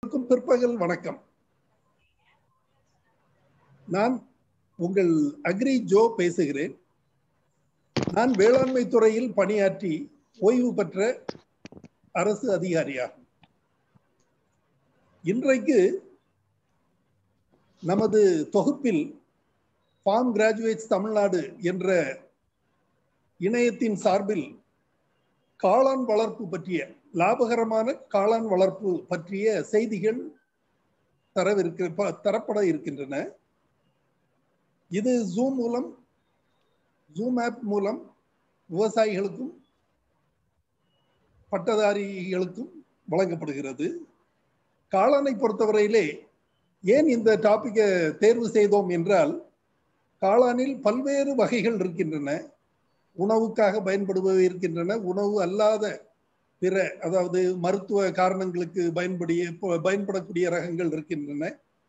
அனைவருக்கும் பிற்பகல் வணக்கம் நான் உங்கள் அக்ரி ஜோ பேசுகிறேன் நான் வேளாண்மை துறையில் பணியாற்றி ஓய்வு பெற்ற அரசு அதிகாரியாகும் இன்றைக்கு நமது தொகுப்பில் ஃபார்ம் கிராஜுவேட்ஸ் தமிழ்நாடு என்ற இணையத்தின் சார்பில் காளான் வளர்ப்பு பற்றிய லாபகரமான காளான் வளர்ப்பு பற்றிய செய்திகள் தரவிருக்க தரப்பட இருக்கின்றன இது ஜூம் மூலம் ஜூம் ஆப் மூலம் விவசாயிகளுக்கும் பட்டதாரிகளுக்கும் வழங்கப்படுகிறது காளானை பொறுத்தவரையிலே ஏன் இந்த டாபிக்கை தேர்வு செய்தோம் என்றால் காளானில் பல்வேறு வகைகள் இருக்கின்றன உணவுக்காக பயன்படுபவை இருக்கின்றன உணவு அல்லாத பிற அதாவது மருத்துவ காரணங்களுக்கு பயன்படிய பயன்படக்கூடிய ரகங்கள் இருக்கின்றன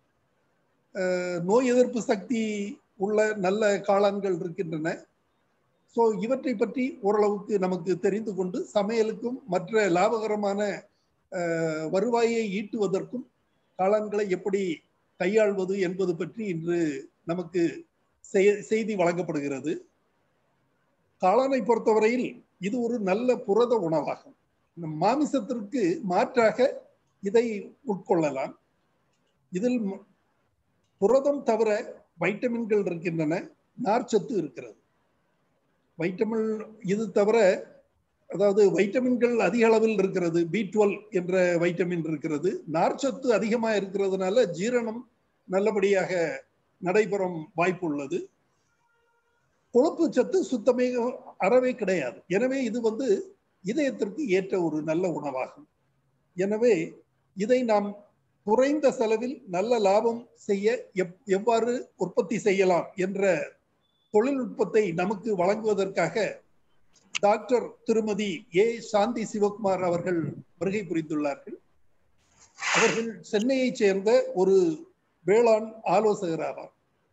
நோய் எதிர்ப்பு சக்தி உள்ள நல்ல காளான்கள் இருக்கின்றன ஸோ இவற்றை பற்றி ஓரளவுக்கு நமக்கு தெரிந்து கொண்டு சமையலுக்கும் மற்ற லாபகரமான வருவாயை ஈட்டுவதற்கும் காளான்களை எப்படி கையாள்வது என்பது பற்றி இன்று நமக்கு செய்தி வழங்கப்படுகிறது காளானை பொறுத்தவரையில் இது ஒரு நல்ல புரத உணவாகும் மாமிசத்திற்கு மாற்றாக இதை உட்கொள்ளலாம் இதில் புரதம் தவிர வைட்டமின்கள் இருக்கின்றன நார்ச்சத்து இருக்கிறது வைட்டமின் இது தவிர அதாவது வைட்டமின்கள் அதிக அளவில் இருக்கிறது பி டுவெல் என்ற வைட்டமின் இருக்கிறது நார்ச்சத்து அதிகமாக இருக்கிறதுனால ஜீரணம் நல்லபடியாக நடைபெறும் வாய்ப்பு உள்ளது கொழுப்பு சத்து சுத்தமே அறவே கிடையாது எனவே இது வந்து இதயத்திற்கு ஏற்ற ஒரு நல்ல உணவாகும் எனவே இதை நாம் குறைந்த செலவில் நல்ல லாபம் செய்ய எப் எவ்வாறு உற்பத்தி செய்யலாம் என்ற தொழில்நுட்பத்தை நமக்கு வழங்குவதற்காக டாக்டர் திருமதி ஏ சாந்தி சிவகுமார் அவர்கள் வருகை புரிந்துள்ளார்கள் அவர்கள் சென்னையைச் சேர்ந்த ஒரு வேளாண் ஆலோசகர் ஆவார்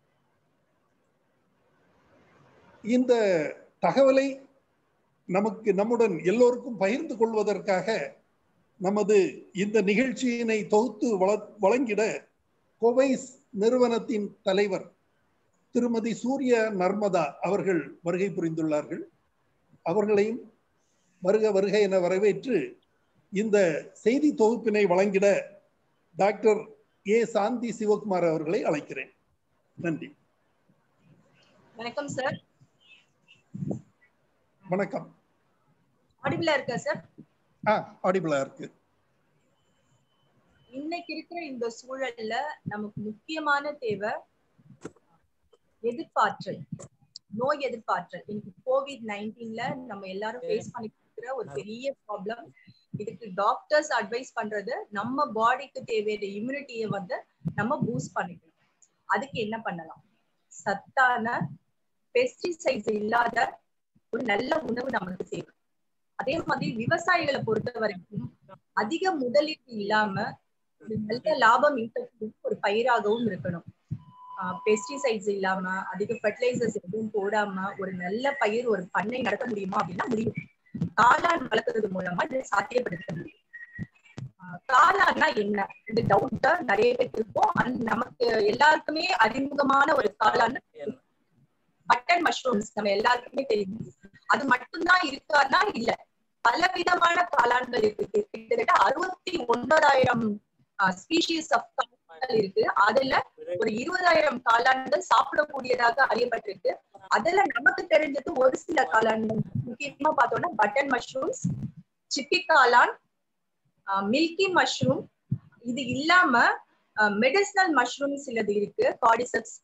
இந்த தகவலை நமக்கு நம்முடன் எல்லோருக்கும் பகிர்ந்து கொள்வதற்காக நமது இந்த நிகழ்ச்சியினை தொகுத்து வழங்கிட கோவைஸ் நிறுவனத்தின் தலைவர் திருமதி சூரிய நர்மதா அவர்கள் வருகை புரிந்துள்ளார்கள் அவர்களையும் வருக வருக என வரவேற்று இந்த செய்தி தொகுப்பினை வழங்கிட டாக்டர் ஏ சாந்தி சிவகுமார் அவர்களை அழைக்கிறேன் நன்றி வணக்கம் சார் வணக்கம் ஆடிபிளா இருக்கா சார் ஆ ஆடிபிளா இருக்கு இன்னைக்கு இருக்கிற இந்த சூழல்ல நமக்கு முக்கியமான தேவை எதிர்பார்த்தல் நோய் எதிர்பார்த்தல் இன்னைக்கு கோவிட் நைன்டீன்ல நம்ம எல்லாரும் ஃபேஸ் பண்ணிக்கிற ஒரு பெரிய ப்ராப்ளம் இதுக்கு டாக்டர்ஸ் அட்வைஸ் பண்றது நம்ம பாடிக்கு தேவையான இம்யூனிட்டியை வந்து நம்ம பூஸ்ட் பண்ணிக்கணும் அதுக்கு என்ன பண்ணலாம் சத்தான பெஸ்டிசைட்ஸ் இல்லாத ஒரு நல்ல உணவு நமக்கு தேவை அதே மாதிரி விவசாயிகளை பொறுத்த வரைக்கும் அதிக முதலீடு இல்லாம ஒரு நல்ல லாபம் ஈட்டக்கூடிய ஒரு பயிராகவும் இருக்கணும் பெஸ்டிசைட்ஸ் இல்லாம அதிக ஃபெர்டிலைசர்ஸ் எதுவும் போடாம ஒரு நல்ல பயிர் ஒரு பண்ணை நடத்த முடியுமா அப்படின்னா முடியும் காளான் வளர்க்கறது மூலமா இதை சாத்தியப்படுத்த முடியும் காளான்னா என்ன இந்த டவுட்டா நிறைய பேர் இருக்கும் நமக்கு எல்லாருக்குமே அறிமுகமான ஒரு காளான் பட்டன் மஷ்ரூம்ஸ் நம்ம எல்லாருக்குமே தெரியும் அது மட்டும்தான் இருக்கான்னா இல்ல பல விதமான காளான்கள் இருக்கு கிட்டத்தட்ட அறுபத்தி ஒன்பதாயிரம் ஸ்பீஷீஸ் ஆஃப் காளான்கள் இருக்கு அதுல ஒரு இருபதாயிரம் காளான்கள் சாப்பிடக்கூடியதாக அறியப்பட்டிருக்கு அதுல நமக்கு தெரிஞ்சது ஒரு சில காளான்கள் முக்கியமா பார்த்தோம்னா பட்டன் மஷ்ரூம்ஸ் சிப்பி காளான் மில்கி மஷ்ரூம் இது இல்லாம மெடிசனல் மஷ்ரூம் சிலது இருக்கு cordyceps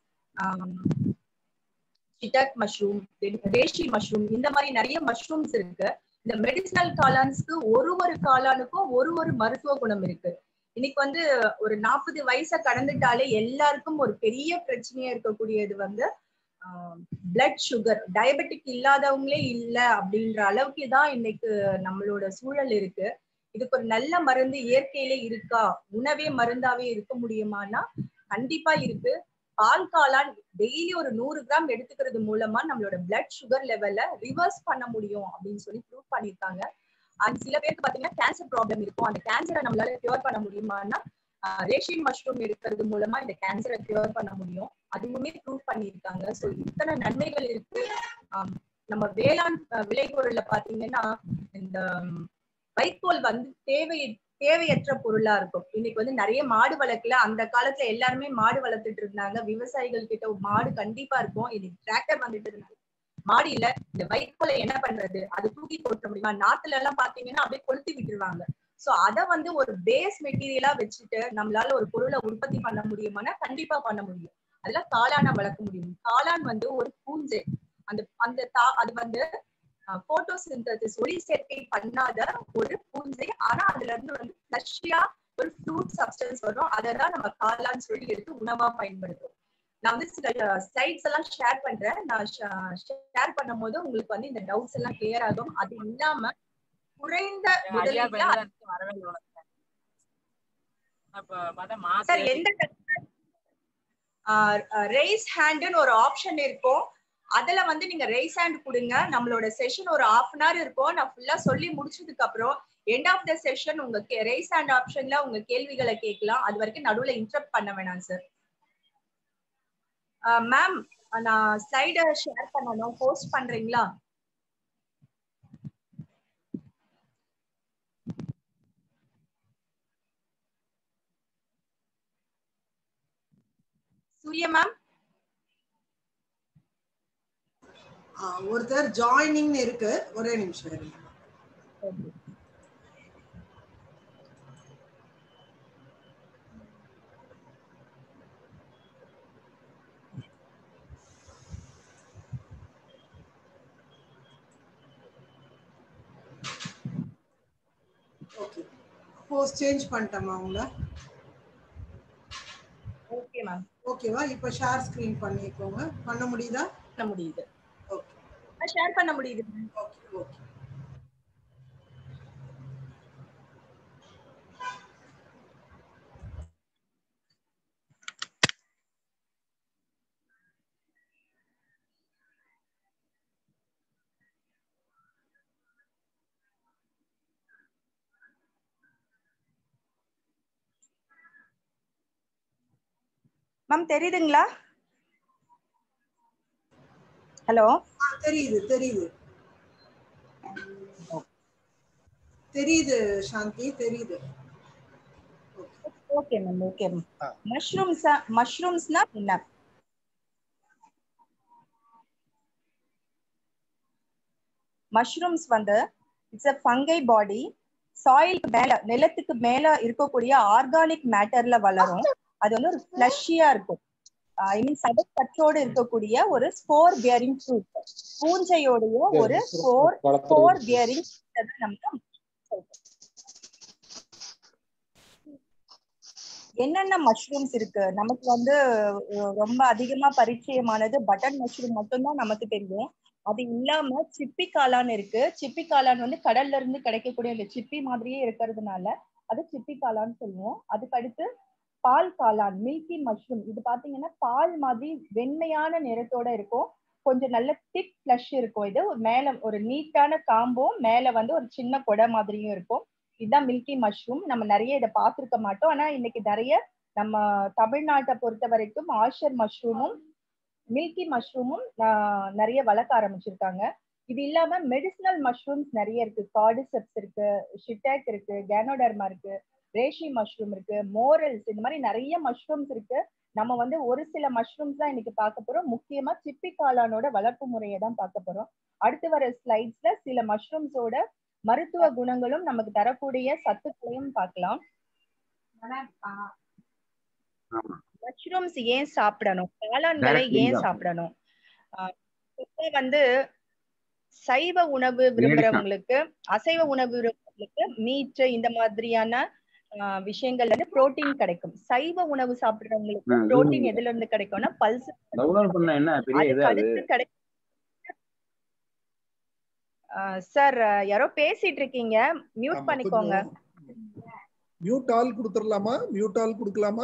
shiitake mushroom reishi mushroom இந்த மாதிரி நிறைய மஷ்ரூம்ஸ் இருக்கு இந்த மெடிசனல் காளான்ஸ்க்கு ஒரு ஒரு காளானுக்கும் ஒரு ஒரு மருத்துவ குணம் இருக்கு இன்னைக்கு வந்து ஒரு நாற்பது வயசை கடந்துட்டாலே எல்லாருக்கும் ஒரு பெரிய பிரச்சனையா இருக்கக்கூடியது வந்து பிளட் சுகர் டயபெட்டிக் இல்லாதவங்களே இல்லை அப்படின்ற அளவுக்கு தான் இன்னைக்கு நம்மளோட சூழல் இருக்கு இதுக்கு ஒரு நல்ல மருந்து இயற்கையிலே இருக்கா உணவே மருந்தாவே இருக்க முடியுமானா கண்டிப்பா இருக்கு பால் காளான் டெய்லி ஒரு நூறு கிராம் எடுத்துக்கிறது மூலமா நம்மளோட பிளட் சுகர் லெவலை ரிவர்ஸ் பண்ண முடியும் அப்படின்னு சொல்லி ப்ரூவ் பண்ணியிருக்காங்க அண்ட் சில பேருக்கு பாத்தீங்கன்னா கேன்சர் ப்ராப்ளம் இருக்கும் அந்த கேன்சரை நம்மளால கியூர் பண்ண முடியுமான்னா ரேஷி மஷ்ரூம் இருக்கிறது மூலமா இந்த கேன்சரை கியூர் பண்ண முடியும் அதுவுமே ப்ரூவ் பண்ணியிருக்காங்க ஸோ இத்தனை நன்மைகள் இருக்கு ஆம், நம்ம வேளாண் அஹ், விளைபொருள்ல பாத்தீங்கன்னா இந்த ம், வைக்கோல் வந்து தேவை தேவையற்ற பொருளா இருக்கும் இன்னைக்கு வந்து நிறைய மாடு வளர்க்கல அந்த காலத்துல எல்லாருமே மாடு வளர்த்துட்டு இருந்தாங்க விவசாயிகள் கிட்ட ஒரு மாடு கண்டிப்பா இருக்கும் இது டிராக்டர் வந்துட்டு இருந்தாங்க மாடு இல்ல இந்த வைக்கோலை என்ன பண்றது அது தூக்கி போட்ட முடியுமா நாட்டுல எல்லாம் பாத்தீங்கன்னா அப்படியே கொளுத்தி விட்டுருவாங்க சோ அத வந்து ஒரு பேஸ் மெட்டீரியலா வச்சுட்டு நம்மளால ஒரு பொருளை உற்பத்தி பண்ண முடியுமானா கண்டிப்பா பண்ண முடியும் அதுல காளான வளர்க்க முடியும் காளான் வந்து ஒரு பூஞ்சை அந்த அந்த தா அது வந்து போட்டோசிந்தசிஸ் ஒளி சேர்க்கை பண்ணாத ஒரு பூஞ்சை ஆனா அதுல இருந்து வந்து ஃபிளஷியா ஒரு ஃப்ரூட் சப்ஸ்டன்ஸ் வரும் அதை தான் நம்ம காளான் சொல்லி எடுத்து உணவா பயன்படுத்தும் நான் வந்து சில ஸ்லைட்ஸ் எல்லாம் ஷேர் பண்றேன் நான் ஷேர் பண்ணும் போது உங்களுக்கு வந்து இந்த டவுட்ஸ் எல்லாம் கிளியர் ஆகும் அது இல்லாம குறைந்த ஐயா முதலீட்டுல பெருந்தா வரவே இல்லை உனக்கு. அப்ப பார்த்தா மாசம் சார் எந்த ரைஸ் ஹேண்டுன்னு ஒரு ஆப்ஷன் இருக்கும் அதுல வந்து நீங்க ரைஸ் ஹேண்ட் கொடுங்க நம்மளோட செஷன் ஒரு half அன் hour இருக்கும் நான் ஃபுல்லா சொல்லி முடிச்சதுக்கு அப்புறம் எண்ட் ஆஃப் த செஷன் உங்க ரைஸ் ஹேண்ட் ஆப்ஷன்ல உங்க கேள்விகளை கேட்கலாம் அது வரைக்கும் நடுவுல இன்டரப்ட் பண்ண வேணாம் சார் மேம் நான் ஸ்லைட ஷேர் பண்ணணும் போஸ்ட் பண்றீங்களா சூர்யா மேம் ஆ, ஒருத்தர் ஜாயினிங் இருக்கு ஒரே நிமிஷம் இருங்க ஓகே போஸ்ட் சேஞ்ச் பண்ணிட்டோமா உங்களை ஓகே மேம் ஓகேவா இப்போ ஷேர் ஸ்கிரீன் பண்ணிக்கோங்க பண்ண முடியுதா பண்ண முடியுது ஓகே ஷேர் பண்ண முடியுது ஓகே ஓகே மேம் தெரியுதுங்களா ஹலோ ஆ தெரியுது தெரியுது தெரியுது சாந்தி தெரியுது ஓகே மேம் ஓகே மேம் ஆ. மஷ்ரூம்ஸ் மஷ்ரூம்ஸ்னா என்ன மஷ்ரூம்ஸ் வந்து இட்ஸ் அ ஃபங்கை பாடி சாயிலுக்கு மேல நிலத்துக்கு மேல இருக்கக்கூடிய ஆர்கானிக் மேட்டர்ல வளரும் அது வந்து ஒரு ஃபிளஷியா இருக்கும் ஐ மீன் சதக்கற்றோடு இருக்கக்கூடிய ஒரு ஸ்போர் பியரிங் ஃப்ரூட் பூஞ்சையோடைய ஒரு ஸ்போர் ஸ்போர் பியரிங் நமக்கு சொல்றோம். என்னென்ன மஷ்ரூம்ஸ் இருக்கு நமக்கு வந்து அஹ், ரொம்ப அதிகமா பரிச்சயமானது பட்டன் மஷ்ரூம் மட்டும்தான் நமக்கு தெரியும் அது இல்லாம சிப்பி காளான் இருக்கு சிப்பி காளான் வந்து கடல்ல இருந்து கிடைக்கக்கூடிய இந்த சிப்பி மாதிரியே இருக்கிறதுனால அது சிப்பி காளான்னு சொல்லுவோம் அதுக்கு அடுத்து பால் காளான் மில்கி மஷ்ரூம் இது பாத்தீங்கன்னா பால் மாதிரி வெண்மையான நிறத்தோட இருக்கும் கொஞ்சம் நல்ல திக் ஃபிளஷ் இருக்கும் இது ஒரு மேல ஒரு நீட்டான காம்பும் மேல வந்து ஒரு சின்ன கொடை மாதிரியும் இருக்கும் இதுதான் மில்கி மஷ்ரூம் நம்ம நிறைய இதை பார்த்திருக்க மாட்டோம் ஆனா இன்னைக்கு நிறைய நம்ம தமிழ்நாட்டை பொறுத்த வரைக்கும் ஆஷர் மஷ்ரூமும் மில்கி மஷ்ரூமும் ஆஹ், நிறைய வளர்க்க ஆரம்பிச்சிருக்காங்க இது இல்லாம மெடிசினல் மஷ்ரூம்ஸ் நிறைய இருக்கு கார்டிசெப்ஸ் இருக்கு ஷிட்டாக் இருக்கு கேனோடர்மா இருக்கு ரேஷி மஷ்ரூம் இருக்கு மோரல்ஸ் இந்த மாதிரி நிறைய மஷ்ரூம்ஸ் இருக்கு நம்ம வந்து ஒரு சில மஷ்ரூம்ஸ் தான் இன்னைக்கு பார்க்க போறோம் முக்கியமா சிப்பி காளானோட வளர்ப்பு முறையை தான் பார்க்க போறோம் அடுத்து வர ஸ்லைட்ஸ்ல சில மஷ்ரூம்ஸோட மருத்துவ குணங்களும் நமக்கு தரக்கூடிய சத்துக்களையும் பார்க்கலாம் மஷ்ரூம்ஸ் ஏன் சாப்பிடணும் காளான்களை Direct ஏன் link ஆ? சாப்பிடணும் ஆஹ் இப்ப வந்து சைவ உணவு விரும்புறவங்களுக்கு அசைவ உணவு விரும்புறவங்களுக்கு மீட் இந்த மாதிரியான ஆஹ் விஷயங்கள்ல இருந்து புரோட்டீன் கிடைக்கும் சைவ உணவு சாப்பிடுறவங்களுக்கு ஆ, புரோட்டீன் zoom. எதுல இருந்து கிடைக்கும்னா பல்ஸ் டவுன்லோட் பண்ண என்ன பெரிய இது அதுக்கு அது அடுத்து கிடை சார் யாரோ பேசிட்டு இருக்கீங்க மியூட் பண்ணிக்கோங்க மியூட் ஆல் கொடுத்துடலாமா மியூட் ஆல் கொடுக்கலாமா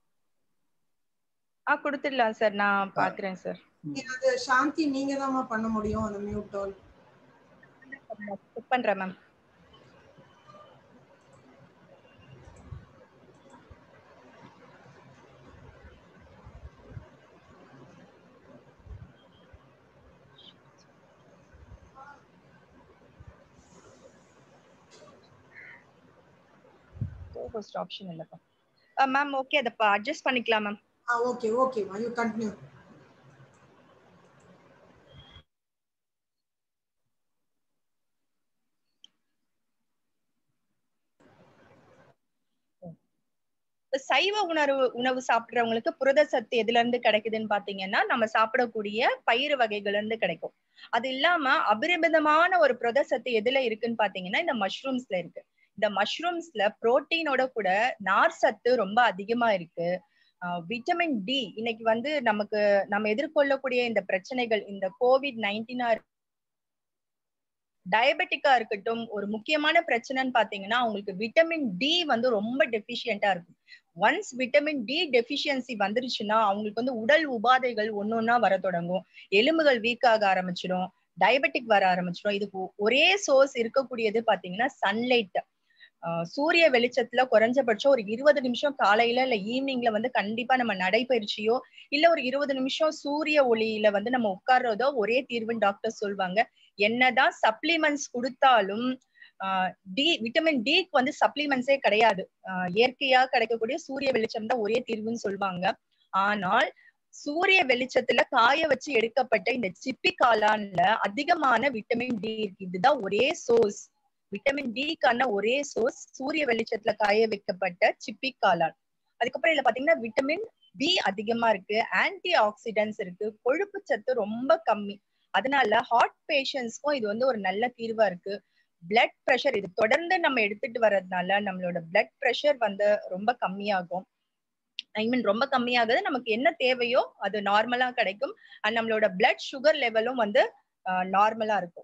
ஆ கொடுத்துடலாம் சார் நான் பாக்குறேன் சார் அது சாந்தி நீங்க தாம்மா பண்ண முடியும் அந்த மியூட் ஆல் செக் பண்றேன் மேம் போஸ்ட் ஆப்ஷன் இல்லப்பா மேம் ஓகே அதை அட்ஜஸ்ட் பண்ணிக்கலாம் மேம் ஆ ஓகே ஓகேம்மா யூ கண்டினியூ இப்ப சைவ உணர்வு உணவு சாப்பிடுறவங்களுக்கு புரத சத்து எதுல இருந்து கிடைக்குதுன்னு பாத்தீங்கன்னா நம்ம சாப்பிடக்கூடிய பயிறு வகைகள்ல இருந்து கிடைக்கும் அது இல்லாம அபரிமிதமான ஒரு புரத சத்து எதுல இருக்குன்னு பாத்தீங்கன்னா இந்த மஷ்ரூம்ஸ்ல இருக்கு இந்த மஷ்ரூம்ஸ்ல புரோட்டீனோட கூட நார் சத்து ரொம்ப அதிகமா இருக்கு விட்டமின் டி இன்னைக்கு வந்து நமக்கு நம்ம எதிர்கொள்ளக்கூடிய இந்த பிரச்சனைகள் இந்த கோவிட் நைன்டீனா டயபெட்டிக்கா இருக்கட்டும் ஒரு முக்கியமான பிரச்சனைன்னு பாத்தீங்கன்னா அவங்களுக்கு விட்டமின் டி வந்து ரொம்ப டெபிஷியண்டா இருக்கும் ஒன்ஸ் விட்டமின் டி டெபிஷியன்சி வந்துருச்சுன்னா அவங்களுக்கு வந்து உடல் உபாதைகள் ஒன்னொன்னா வர தொடங்கும் எலும்புகள் வீக் ஆக ஆரம்பிச்சிடும் டயபெட்டிக் வர ஆரம்பிச்சிடும் இதுக்கு ஒரே சோர்ஸ் இருக்கக்கூடியது பாத்தீங்கன்னா சன்லைட் சூரிய வெளிச்சத்துல குறைஞ்சபட்சம் ஒரு இருபது நிமிஷம் காலையில இல்ல ஈவினிங்ல வந்து கண்டிப்பா நம்ம நடைபயிற்சியோ இல்ல ஒரு இருபது நிமிஷம் சூரிய ஒளியில வந்து நம்ம உட்கார்றதோ ஒரே தீர்வுன்னு டாக்டர் சொல்லுவாங்க என்னதான் சப்ளிமெண்ட்ஸ் கொடுத்தாலும் டி விட்டமின் டிக்கு வந்து சப்ளிமெண்ட்ஸே கிடையாது இயற்கையா கிடைக்கக்கூடிய சூரிய வெளிச்சம் தான் ஒரே தீர்வுன்னு சொல்லுவாங்க ஆனால் சூரிய வெளிச்சத்துல காய வச்சு எடுக்கப்பட்ட இந்த சிப்பி காளான்ல அதிகமான விட்டமின் டி இருக்கு இதுதான் ஒரே சோர்ஸ் விட்டமின் டிக்கான ஒரே சோர்ஸ் சூரிய வெளிச்சத்துல காய வைக்கப்பட்ட சிப்பி காளான் அதுக்கப்புறம் இதுல பாத்தீங்கன்னா விட்டமின் பி அதிகமா இருக்கு ஆன்டி ஆக்சிடென்ட்ஸ் இருக்கு கொழுப்பு சத்து ரொம்ப கம்மி அதனால ஹார்ட் பேஷண்ட்ஸ்க்கும் இது வந்து ஒரு நல்ல தீர்வா இருக்கு பிளட் ப்ரெஷர் இது தொடர்ந்து நம்ம எடுத்துட்டு வர்றதுனால நம்மளோட பிளட் ப்ரெஷர் வந்து ரொம்ப கம்மியாகும் ஐ மீன் ரொம்ப கம்மியாகுது நமக்கு என்ன தேவையோ அது நார்மலா கிடைக்கும் அண்ட் நம்மளோட பிளட் சுகர் லெவலும் வந்து நார்மலா இருக்கும்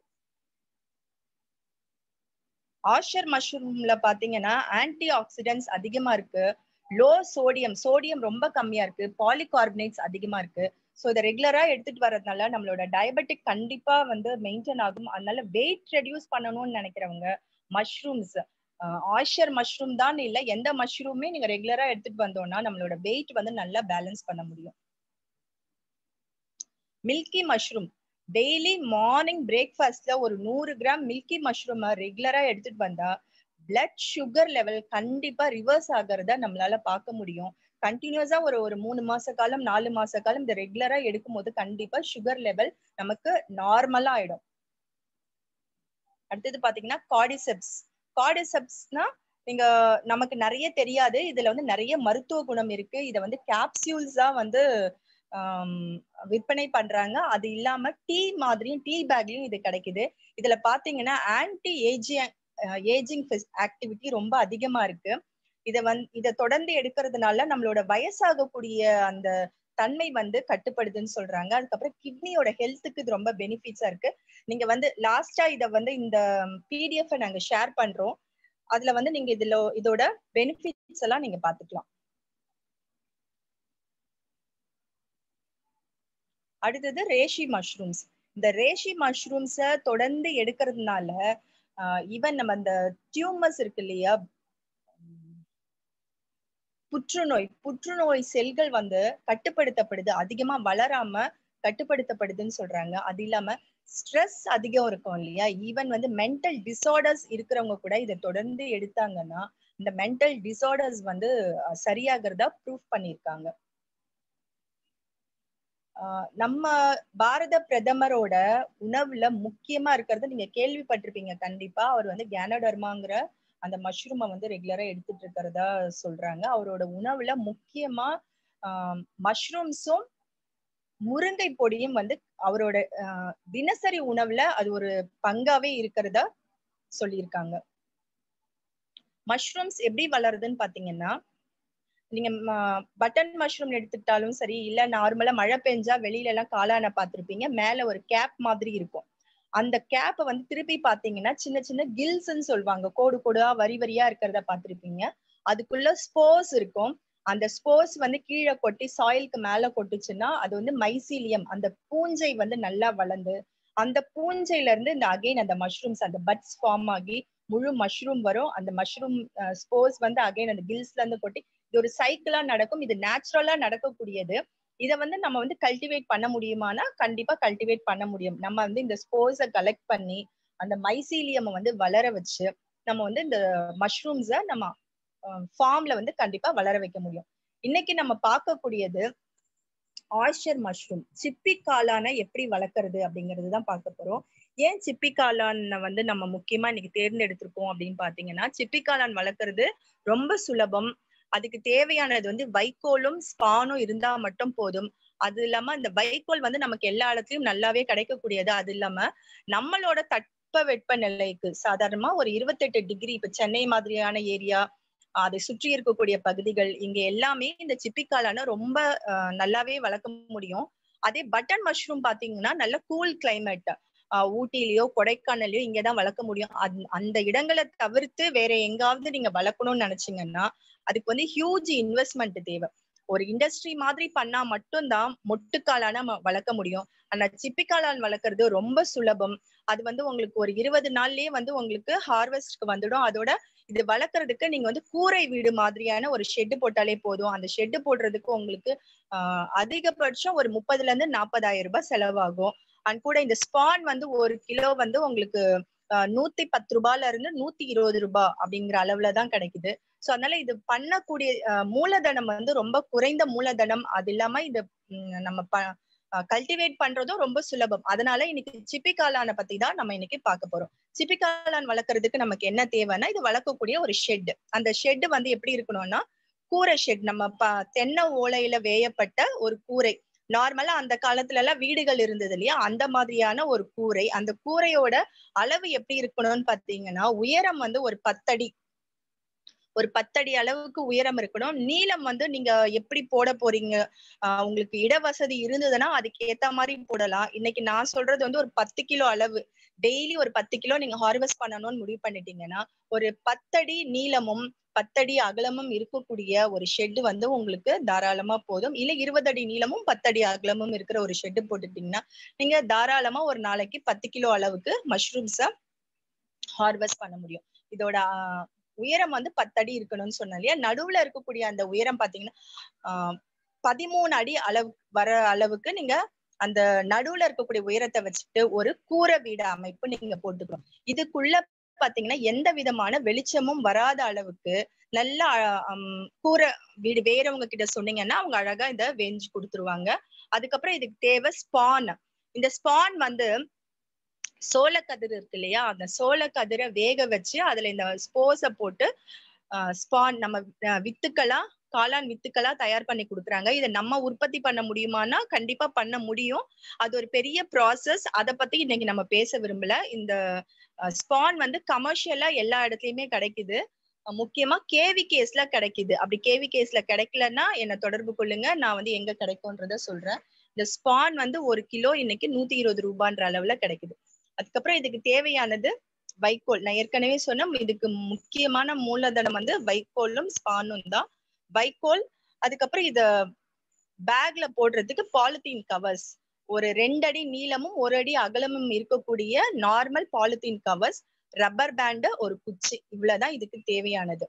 ஆஷர் மஷ்ரூம்ல பாத்தீங்கன்னா ஆன்டி ஆக்சிடென்ட்ஸ் அதிகமா இருக்கு லோ சோடியம் சோடியம் ரொம்ப கம்மியா இருக்கு பாலிகார்பனேட்ஸ் அதிகமா இருக்கு ஸோ இதை ரெகுலரா எடுத்துட்டு வர்றதுனால நம்மளோட டயபெட்டிக் கண்டிப்பா வந்து மெயின்டைன் ஆகும் அதனால வெயிட் ரெடியூஸ் பண்ணணும்னு நினைக்கிறவங்க மஷ்ரூம்ஸ் ஆஷர் மஷ்ரூம் தான் இல்ல எந்த மஷ்ரூமே நீங்க ரெகுலரா எடுத்துட்டு வந்தோம்னா நம்மளோட வெயிட் வந்து நல்லா பேலன்ஸ் பண்ண முடியும் மில்கி மஷ்ரூம் டெய்லி மார்னிங் பிரேக்ஃபாஸ்ட்ல ஒரு நூறு கிராம் மில்கி மஷ்ரூமை ரெகுலரா எடுத்துட்டு வந்தா பிளட் சுகர் லெவல் கண்டிப்பா ரிவர்ஸ் ஆகிறத நம்மளால பார்க்க முடியும் கண்டினியூஸா ஒரு ஒரு மூணு மாச காலம் நாலு மாச காலம் இந்த ரெகுலரா எடுக்கும் போது கண்டிப்பா சுகர் லெவல் நமக்கு நார்மலா ஆயிடும் அடுத்தது பாத்தீங்கன்னா காடிசெப்ஸ் காடிசெப்ஸ்னா நீங்க நமக்கு நிறைய தெரியாது இதுல வந்து நிறைய மருத்துவ குணம் இருக்கு இதை வந்து கேப்சியூல்ஸா வந்து விற்பனை பண்றாங்க அது இல்லாம டீ மாதிரியும் டீ பேக்லயும் இது கிடைக்குது இதுல பாத்தீங்கன்னா ஆன்டி ஏஜிங் ஏஜிங் ஆக்டிவிட்டி ரொம்ப அதிகமா இருக்கு இத வந்து இத தொடர்ந்து எடுக்கிறதுனால நம்மளோட வயசாகக்கூடிய அந்த தன்மை வந்து கட்டுப்படுதுன்னு சொல்றாங்க அதுக்கப்புறம் கிட்னியோட ஹெல்த்துக்கு இது ரொம்ப பெனிஃபிட்ஸா இருக்கு நீங்க வந்து லாஸ்டா இத வந்து இந்த பிடிஎஃப் நாங்க ஷேர் பண்றோம் அதுல வந்து நீங்க இதுல இதோட பெனிஃபிட்ஸ் எல்லாம் நீங்க பாத்துக்கலாம் அடுத்தது ரேஷி மஷ்ரூம்ஸ் இந்த ரேஷி மஷ்ரூம்ஸ தொடர்ந்து எடுக்கிறதுனால ஈவன் நம்ம அந்த டியூமர்ஸ் இருக்கு இல்லையா புற்றுநோய் புற்றுநோய் செல்கள் வந்து கட்டுப்படுத்தப்படுது அதிகமா வளராம கட்டுப்படுத்தப்படுதுன்னு சொல்றாங்க அது இல்லாம ஸ்ட்ரெஸ் அதிகம் இருக்கும் இல்லையா ஈவன் வந்து மென்டல் டிசார்டர்ஸ் இருக்கிறவங்க கூட இதை தொடர்ந்து எடுத்தாங்கன்னா இந்த மென்டல் டிசார்டர்ஸ் வந்து சரியாகிறதா ப்ரூஃப் பண்ணியிருக்காங்க நம்ம பாரத பிரதமரோட உணவுல முக்கியமா இருக்கிறது நீங்க கேள்விப்பட்டிருப்பீங்க கண்டிப்பா அவர் வந்து கேனடர்மாங்கிற அந்த மஷ்ரூமை வந்து ரெகுலரா எடுத்துட்டு இருக்கிறதா சொல்றாங்க அவரோட உணவுல முக்கியமா மஷ்ரூம்ஸும் முருங்கை பொடியும் வந்து அவரோட தினசரி உணவுல அது ஒரு பங்காவே இருக்கிறதா சொல்லியிருக்காங்க மஷ்ரூம்ஸ் எப்படி வளருதுன்னு பாத்தீங்கன்னா நீங்க பட்டன் மஷ்ரூம் எடுத்துக்கிட்டாலும் சரி இல்ல நார்மலா மழை பெஞ்சா வெளியில எல்லாம் காளான பார்த்திருப்பீங்க மேல ஒரு கேப் மாதிரி இருக்கும் அந்த கேப்பை வந்து திருப்பி பாத்தீங்கன்னா சின்ன சின்ன கில்ஸ்ன்னு சொல்லுவாங்க கோடு கோடா வரி வரியா இருக்கிறத பார்த்திருப்பீங்க அதுக்குள்ள ஸ்போர்ஸ் இருக்கும் அந்த ஸ்போர்ஸ் வந்து கீழே கொட்டி சாயிலுக்கு மேல கொட்டுச்சுன்னா அது வந்து மைசீலியம் அந்த பூஞ்சை வந்து நல்லா வளர்ந்து அந்த பூஞ்சையில இருந்து இந்த அகைன் அந்த மஷ்ரூம்ஸ் அந்த பட்ஸ் ஃபார்ம் ஆகி முழு மஷ்ரூம் வரும் அந்த மஷ்ரூம் ஸ்போர்ஸ் வந்து அகைன் அந்த கில்ஸ்ல இருந்து கொட்டி இது ஒரு சைக்கிளா நடக்கும் இது நேச்சுரலா நடக்கக்கூடியது இத வந்து நம்ம வந்து கல்டிவேட் பண்ண முடியுமானா கண்டிப்பா கல்டிவேட் பண்ண முடியும் நம்ம வந்து இந்த ஸ்போர்ஸை கலெக்ட் பண்ணி அந்த மைசீலியம் வந்து வளர வச்சு நம்ம வந்து இந்த மஷ்ரூம்ஸ நம்ம ஃபார்ம்ல வந்து கண்டிப்பா வளர வைக்க முடியும் இன்னைக்கு நம்ம பார்க்கக்கூடியது ஆய்ஸ்டர் மஷ்ரூம் சிப்பி காளானை எப்படி வளர்க்கறது அப்படிங்கிறது தான் பார்க்க போறோம் ஏன் சிப்பி காளானை வந்து நம்ம முக்கியமா இன்னைக்கு தேர்ந்தெடுத்திருக்கோம் அப்படின்னு பாத்தீங்கன்னா சிப்பி காளான் வளர்க்கறது ரொம்ப சுலபம் அதுக்கு தேவையானது வந்து வைக்கோலும் ஸ்பானும் இருந்தா மட்டும் போதும் அது இல்லாம இந்த வைக்கோல் வந்து நமக்கு எல்லா இடத்துலயும் நல்லாவே கிடைக்கக்கூடியது அது இல்லாம நம்மளோட தட்ப வெப்ப நிலைக்கு சாதாரணமா ஒரு இருபத்தெட்டு டிகிரி இப்ப சென்னை மாதிரியான ஏரியா அதை சுற்றி இருக்கக்கூடிய பகுதிகள் இங்க எல்லாமே இந்த சிப்பிக்காளான ரொம்ப அஹ், நல்லாவே வளர்க்க முடியும் அதே பட்டன் மஷ்ரூம் பாத்தீங்கன்னா நல்ல கூல் கிளைமேட் ஊட்டிலயோ கொடைக்கானல்லையோ இங்கதான் வளர்க்க முடியும் அந்த- அந்த இடங்களை தவிர்த்து வேற எங்காவது நீங்க வளர்க்கணும்னு நினைச்சீங்கன்னா அதுக்கு வந்து ஹியூஜ் இன்வெஸ்ட்மெண்ட் தேவை ஒரு இண்டஸ்ட்ரி மாதிரி பண்ணா மட்டும்தான் மொட்டுக்காளான நம்ம வளர்க்க முடியும் ஆனா சிப்பிக்காளான் வளர்க்கறது ரொம்ப சுலபம் அது வந்து உங்களுக்கு ஒரு இருபது நாள்லயே வந்து உங்களுக்கு ஹார்வெஸ்ட்க்கு வந்துடும் அதோட இது வளர்க்கறதுக்கு நீங்க வந்து கூரை வீடு மாதிரியான ஒரு ஷெட் போட்டாலே போதும் அந்த ஷெட் போடுறதுக்கு உங்களுக்கு ஆஹ் அதிகபட்சம் ஒரு முப்பதுல இருந்து நாற்பதாயிரம் ரூபாய் செலவாகும் அண்ட் கூட இந்த ஸ்பான் வந்து ஒரு கிலோ வந்து உங்களுக்கு ஆஹ் நூத்தி பத்து ரூபாயில இருந்து நூத்தி இருபது ரூபாய் அப்படிங்கிற அளவுல தான் கிடைக்குது சோ அதனால இது பண்ணக்கூடிய ஆஹ் மூலதனம் வந்து ரொம்ப குறைந்த மூலதனம் அது இல்லாம இது ம், நம்ம கல்டிவேட் பண்றதும் ரொம்ப சுலபம் அதனால இன்னைக்கு சிப்பி காளானை பத்தி தான் நம்ம இன்னைக்கு பார்க்க போறோம் சிப்பி காளான் வளர்க்கறதுக்கு நமக்கு என்ன தேவைன்னா இது வளர்க்கக்கூடிய ஒரு ஷெட் அந்த ஷெட் வந்து எப்படி இருக்கணும்னா கூரை ஷெட் நம்ம ப தென்னை ஓலையில வேயப்பட்ட ஒரு கூரை நார்மலா அந்த காலத்துல எல்லாம் வீடுகள் இருந்தது இல்லையா அந்த மாதிரியான ஒரு கூரை அந்த கூரையோட அளவு எப்படி இருக்கணும்னு பாத்தீங்கன்னா உயரம் வந்து ஒரு பத்தடி ஒரு பத்தடி அளவுக்கு உயரம் இருக்கணும் நீளம் வந்து நீங்க எப்படி போட போறீங்க ஆஹ் உங்களுக்கு இடவசதி இருந்ததுன்னா அதுக்கு ஏத்த மாதிரி போடலாம் இன்னைக்கு நான் சொல்றது வந்து ஒரு பத்து கிலோ அளவு டெய்லி ஒரு பத்து கிலோ நீங்க ஹார்வெஸ்ட் பண்ணணும்னு முடிவு பண்ணிட்டீங்கன்னா ஒரு பத்தடி நீளமும் பத்தடி அகலமும் இருக்கக்கூடிய ஒரு ஷெட் வந்து உங்களுக்கு தாராளமா போதும் இல்ல இருபது அடி நீளமும் பத்தடி அகலமும் இருக்கிற ஒரு ஷெட் போட்டுட்டீங்கன்னா நீங்க தாராளமா ஒரு நாளைக்கு பத்து கிலோ அளவுக்கு மஷ்ரூம்ஸ ஹார்வெஸ்ட் பண்ண முடியும் இதோட ஆஹ், உயரம் வந்து பத்தடி இருக்கணும்னு சொன்னேன் இல்லையா நடுவுல இருக்கக்கூடிய அந்த உயரம் பாத்தீங்கன்னா ஆஹ், பதிமூணு அடி அளவு வர அளவுக்கு நீங்க அந்த நடுவுல இருக்கக்கூடிய உயரத்தை வச்சுட்டு ஒரு கூரை வீடு அமைப்பு நீங்க போட்டுக்கணும் இதுக்குள்ள பாத்தீங்கன்னா எந்த விதமான வெளிச்சமும் வராத அளவுக்கு நல்ல அஹ், ஹம், கூரை வீடு வேறவங்க கிட்ட சொன்னீங்கன்னா அவங்க அழகா இத வெஞ்சு கொடுத்துருவாங்க அதுக்கப்புறம் இதுக்கு தேவை ஸ்பான் இந்த ஸ்பான் வந்து சோளக்கதிர் இருக்கு இல்லையா அந்த சோளக்கதிரை வேக வச்சு அதுல இந்த ஸ்போஸ போட்டு ஸ்பான் நம்ம அஹ், வித்துக்களா காளான் வித்துக்களா தயார் பண்ணி கொடுக்குறாங்க இதை நம்ம உற்பத்தி பண்ண முடியுமானா கண்டிப்பா பண்ண முடியும் அது ஒரு பெரிய ப்ராசஸ் அதை பத்தி இன்னைக்கு நம்ம பேச விரும்பல இந்த ஸ்பான் வந்து கமர்ஷியலா எல்லா இடத்துலயுமே கிடைக்குது அஹ் முக்கியமா கேவி கேஸ்ல கிடைக்குது அப்படி கேவி கேஸ்ல கிடைக்கலன்னா என்ன தொடர்பு கொள்ளுங்க நான் வந்து எங்க கிடைக்கும்ன்றத சொல்றேன் இந்த ஸ்பான் வந்து ஒரு கிலோ இன்னைக்கு நூத்தி இருபது ரூபான்ற அளவுல கிடைக்குது அதுக்கப்புறம் இதுக்கு தேவையானது வைக்கோல் நான் ஏற்கனவே சொன்ன இதுக்கு முக்கியமான மூலதனம் வந்து வைக்கோலும் ஸ்பானும் தான் வைக்கோல் அதுக்கப்புறம் இத பேக்ல போடுறதுக்கு பாலித்தீன் கவர்ஸ் ஒரு ரெண்டு அடி நீளமும் ஒரு அடி அகலமும் இருக்கக்கூடிய normal polythene covers rubber band ஒரு குச்சி இவ்வளவுதான் இதுக்கு தேவையானது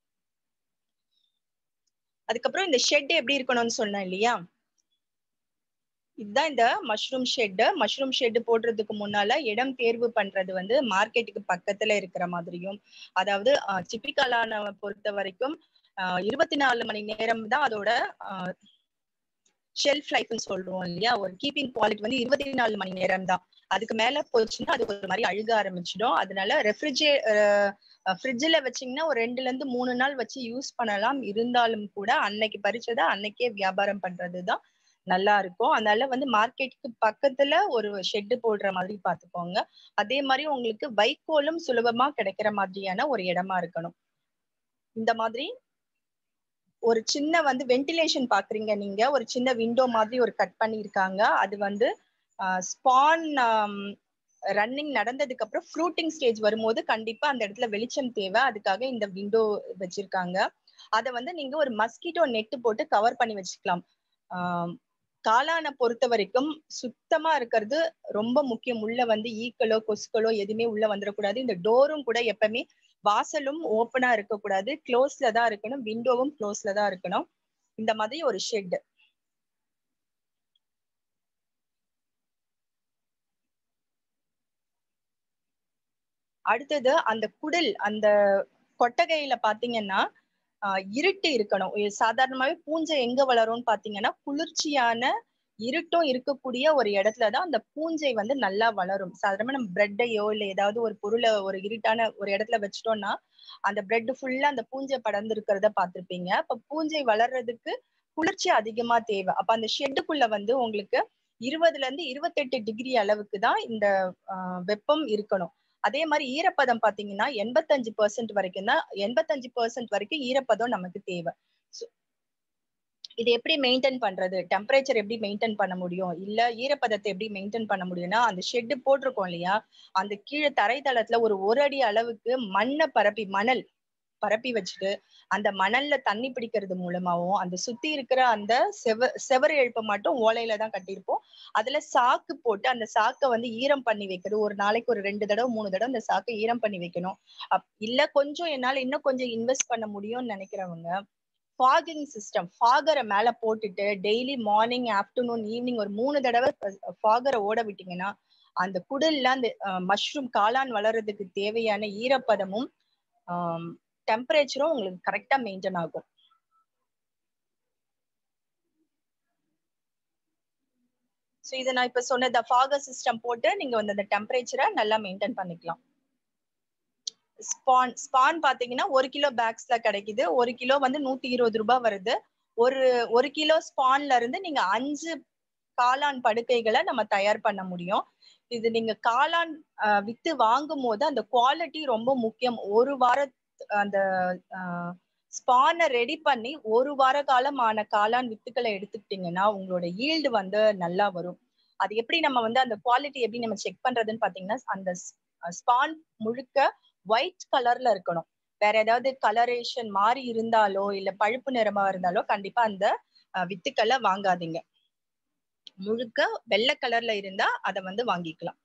அதுக்கப்புறம் இந்த ஷெட் எப்படி இருக்கணும்னு சொன்னேன் இல்லையா இதுதான் இந்த மஷ்ரூம் ஷெட் மஷ்ரூம் ஷெட் போடுறதுக்கு முன்னால இடம் தேர்வு பண்றது வந்து மார்க்கெட்டுக்கு பக்கத்துல இருக்கிற மாதிரியும் அதாவது சிப்பிக்காலான பொறுத்த வரைக்கும் இருபத்தி நாலு மணி நேரம் தான் அதோட ஷெல்ஃப் லைஃப்னு சொல்றோம் இல்லையா ஒரு கீப்பிங் குவாலிட்டி வந்து இருபத்தி நாலு மணி நேரம் தான் அதுக்கு மேல போச்சுன்னா அது ஒரு மாதிரி அழுக ஆரம்பிச்சிடும் அதனால ரெஃப்ரிஜே ஃப்ரிட்ஜில் வச்சீங்கன்னா ஒரு ரெண்டுல இருந்து மூணு நாள் வச்சு யூஸ் பண்ணலாம் இருந்தாலும் கூட அன்னைக்கு பறிச்சதை அன்னைக்கே வியாபாரம் பண்றதுதான் நல்லா இருக்கும் அதனால வந்து மார்க்கெட்டுக்கு பக்கத்துல ஒரு ஷெட்டு போடுற மாதிரி பாத்துக்கோங்க அதே மாதிரி உங்களுக்கு வைக்கோலும் சுலபமா கிடைக்கிற மாதிரியான ஒரு இடமா இருக்கணும் இந்த மாதிரி ஒரு சின்ன வந்து வென்டிலேஷன் பாக்குறீங்க நீங்க ஒரு சின்ன விண்டோ மாதிரி ஒரு கட் பண்ணியிருக்காங்க அது வந்து ஸ்பான் ரன்னிங் நடந்ததுக்கு அப்புறம் ஃப்ரூட்டிங் ஸ்டேஜ் வரும்போது கண்டிப்பா அந்த இடத்துல வெளிச்சம் தேவை அதுக்காக இந்த விண்டோ வச்சிருக்காங்க அதை வந்து நீங்க ஒரு மஸ்கிட்டோ நெட்டு போட்டு கவர் பண்ணி வச்சுக்கலாம் காளானை பொறுத்த வரைக்கும் சுத்தமா இருக்கிறது ரொம்ப முக்கியம் உள்ள வந்து ஈக்களோ கொசுக்களோ எதுவுமே உள்ள வந்துடக்கூடாது இந்த டோரும் கூட எப்பவுமே வாசலும் ஓப்பனா இருக்கக்கூடாது க்ளோஸ்ல தான் இருக்கணும் விண்டோவும் க்ளோஸ்ல தான் இருக்கணும் இந்த மாதிரி ஒரு ஷெட் அடுத்தது அந்த குடில் அந்த கொட்டகையில பாத்தீங்கன்னா ஆஹ் இருட்டு இருக்கணும் இ- சாதாரணமாவே பூஞ்சை எங்க வளரும்னு பாத்தீங்கன்னா குளிர்ச்சியான இருட்டும் இருக்கக்கூடிய ஒரு இடத்துலதான் அந்த பூஞ்சை வந்து நல்லா வளரும் சாதாரணமா நம்ம பிரெட்டையோ இல்ல ஏதாவது ஒரு பொருளை ஒரு இருட்டான ஒரு இடத்துல வச்சிட்டோம்னா அந்த பிரெட் ஃபுல்லா அந்த பூஞ்சை படர்ந்து இருக்கிறத பார்த்திருப்பீங்க அப்ப பூஞ்சை வளர்றதுக்கு குளிர்ச்சி அதிகமா தேவை அப்ப அந்த ஷெட்டுக்குள்ள வந்து உங்களுக்கு இருபதுல இருந்து இருபத்தெட்டு டிகிரி அளவுக்கு தான் இந்த ஆஹ், வெப்பம் இருக்கணும் அதே மாதிரி ஈரப்பதம் பாத்தீங்கன்னா எண்பத்தஞ்சு பெர்சென்ட் வரைக்கும் தான் எண்பத்தஞ்சு பெர்சென்ட் வரைக்கும் ஈரப்பதம் நமக்கு தேவை So, இது எப்படி மெயின்டைன் பண்றது டெம்பரேச்சர் எப்படி மெயின்டைன் பண்ண முடியும் இல்ல ஈரப்பதத்தை எப்படி மெயின்டைன் பண்ண முடியும்னா அந்த ஷெட் போட்டிருக்கோம் இல்லையா அந்த கீழே தரைத்தளத்துல ஒரு ஒரு அடி அளவுக்கு மண்ணை பரப்பி மணல் பரப்பி வச்சுட்டு அந்த மணல்ல தண்ணி பிடிக்கிறது மூலமாவும் அந்த சுத்தி இருக்கிற அந்த செவ செவரு எழுப்ப மட்டும் ஓலையில தான் கட்டியிருப்போம் அதுல சாக்கு போட்டு அந்த சாக்கை வந்து ஈரம் பண்ணி வைக்கிறது ஒரு நாளைக்கு ஒரு ரெண்டு தடவை மூணு தடவை அந்த சாக்கை ஈரம் பண்ணி வைக்கணும் அப் இல்ல கொஞ்சம் என்னால இன்னும் கொஞ்சம் இன்வெஸ்ட் பண்ண முடியும்னு நினைக்கிறவங்க ஃபாகிங் சிஸ்டம் ஃபாகரை மேல போட்டுட்டு டெய்லி மார்னிங் ஆஃப்டர்நூன் ஈவினிங் ஒரு மூணு தடவை ஃபாகரை ஓட விட்டீங்கன்னா அந்த குடல்ல அந்த மஷ்ரூம் காளான் வளர்றதுக்கு தேவையான ஈரப்பதமும் டெம்பரேச்சரும் உங்களுக்கு கரெக்டா மெயின்டைன் ஆகும் ஸோ இதை நான் இப்ப சொன்ன ஃபாகர் சிஸ்டம் போட்டு நீங்க வந்து அந்த டெம்பரேச்சரை நல்லா மெயின்டைன் பண்ணிக்கலாம் ஸ்பான் ஸ்பான் பாத்தீங்கன்னா ஒரு கிலோ பேக்ஸ்ல கிடைக்குது ஒரு கிலோ வந்து நூத்தி இருபது ரூபாய் வருது ஒரு ஒரு கிலோ ஸ்பான்ல இருந்து நீங்க அஞ்சு காளான் படுக்கைகளை நம்ம தயார் பண்ண முடியும் இது நீங்க காளான் ஆஹ், வித்து வாங்கும் போது அந்த குவாலிட்டி ரொம்ப முக்கியம் ஒரு வார அந்த ஸ்பானை ரெடி பண்ணி ஒரு வார காலம் ஆன காளான் வித்துக்களை எடுத்துக்கிட்டீங்கன்னா உங்களோட ஈல்டு வந்து நல்லா வரும் அது எப்படி நம்ம வந்து அந்த குவாலிட்டி எப்படி நம்ம செக் பண்றதுன்னு பாத்தீங்கன்னா அந்த ஸ்பான் முழுக்க ஒயிட் கலர்ல இருக்கணும் வேற ஏதாவது கலரேஷன் மாறி இருந்தாலோ இல்ல பழுப்பு நிறமா இருந்தாலோ கண்டிப்பா அந்த அஹ், வித்துக்களை வாங்காதீங்க முழுக்க வெள்ளை கலர்ல இருந்தா அதை வந்து வாங்கிக்கலாம்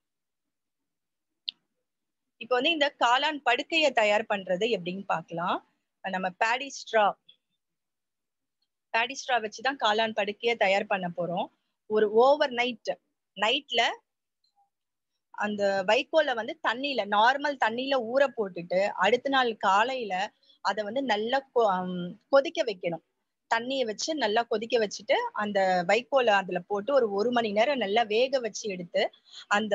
இப்போ வந்து இந்த காளான் படுக்கையை தயார் பண்றது எப்படின்னு பார்க்கலாம் நம்ம பேடி ஸ்ட்ரா பேடி ஸ்ட்ரா வச்சுதான் காளான் படுக்கையை தயார் பண்ண போறோம் ஒரு ஓவர் நைட் நைட்ல அந்த வைக்கோல வந்து தண்ணியில நார்மல் தண்ணியில ஊற போட்டுட்டு அடுத்த நாள் காலையில அதை வந்து நல்லா கொ- ஹம், கொதிக்க வைக்கணும் தண்ணியை வச்சு நல்லா கொதிக்க வச்சுட்டு அந்த வைக்கோல அதுல போட்டு ஒரு ஒரு மணி நேரம் நல்லா வேக வச்சு எடுத்து அந்த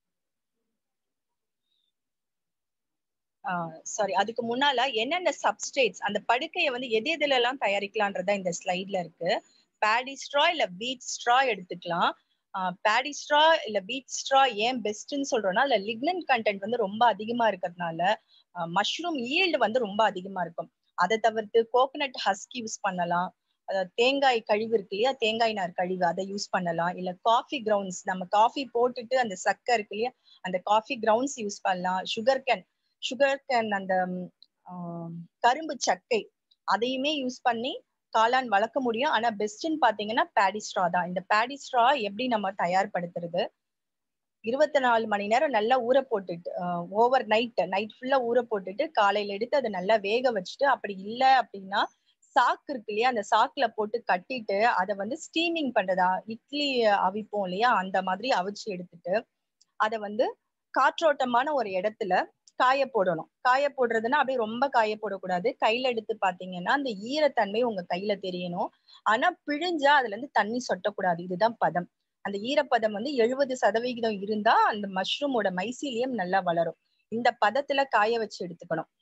சாரி அதுக்கு முன்னால என்னென்ன சப்ஸ்டேட்ஸ் அந்த படுக்கையை வந்து எது எதுல எல்லாம் தயாரிக்கலான்றதா இந்த ஸ்லைட்ல இருக்கு பேடி ஸ்ட்ரா இல்ல பீட் ஸ்ட்ரா எடுத்துக்கலாம் பேடி ஸ்ட்ரா இல்ல பீட் ஸ்ட்ரா ஏன் பெஸ்ட்னு சொல்றோம்னா அதுல லிக்னன் கண்டென்ட் வந்து ரொம்ப அதிகமா இருக்கிறதுனால மஷ்ரூம் ஈல்டு வந்து ரொம்ப அதிகமா இருக்கும் அதை தவிர்த்து கோகனட் ஹஸ்க் யூஸ் பண்ணலாம் அதாவது தேங்காய் கழிவு இருக்கு இல்லையா தேங்காய் நார் கழிவு அதை யூஸ் பண்ணலாம் இல்ல காஃபி கிரவுண்ட்ஸ் நம்ம காஃபி போட்டுட்டு அந்த சக்கை இருக்கு இல்லையா அந்த காஃபி கிரவுண்ட்ஸ் யூஸ் பண்ணலாம் சுகர் கேன் சுகர் கேன் அந்த ம், ஆஹ், கரும்பு சக்கை அதையுமே யூஸ் பண்ணி காளான் வளர்க்க முடியும் ஆனா பெஸ்ட்னு பாத்தீங்கன்னா பேடி ஸ்ட்ரா தான் இந்த பேடி ஸ்ட்ரா எப்படி நம்ம தயார்படுத்துறது இருபத்தி நாலு மணி நேரம் நல்லா ஊற போட்டுட்டு ஓவர் நைட் நைட் ஃபுல்லா ஊற போட்டுட்டு காலையில எடுத்து அதை நல்லா வேக வச்சுட்டு அப்படி இல்ல அப்படின்னா சாக்கு இருக்கு இல்லையா அந்த சாக்குல போட்டு கட்டிட்டு அதை வந்து ஸ்டீமிங் பண்றதா இட்லி அவிப்போம் இல்லையா அந்த மாதிரி அவிச்சு எடுத்துட்டு அதை வந்து காற்றோட்டமான ஒரு இடத்துல காய போடணும் காய போடுறதுன்னா அப்படியே ரொம்ப காய போடக்கூடாது கையில எடுத்து பாத்தீங்கன்னா அந்த ஈரத்தன்மை உங்க கையில தெரியணும் ஆனா பிழிஞ்சா அதுல இருந்து தண்ணி சொட்டக்கூடாது இதுதான் பதம் அந்த ஈரப்பதம் வந்து எழுபது சதவிகிதம் இருந்தா அந்த மஷ்ரூமோட மைசீலியம் நல்லா வளரும் இந்த பதத்துல காய வச்சு எடுத்துக்கணும்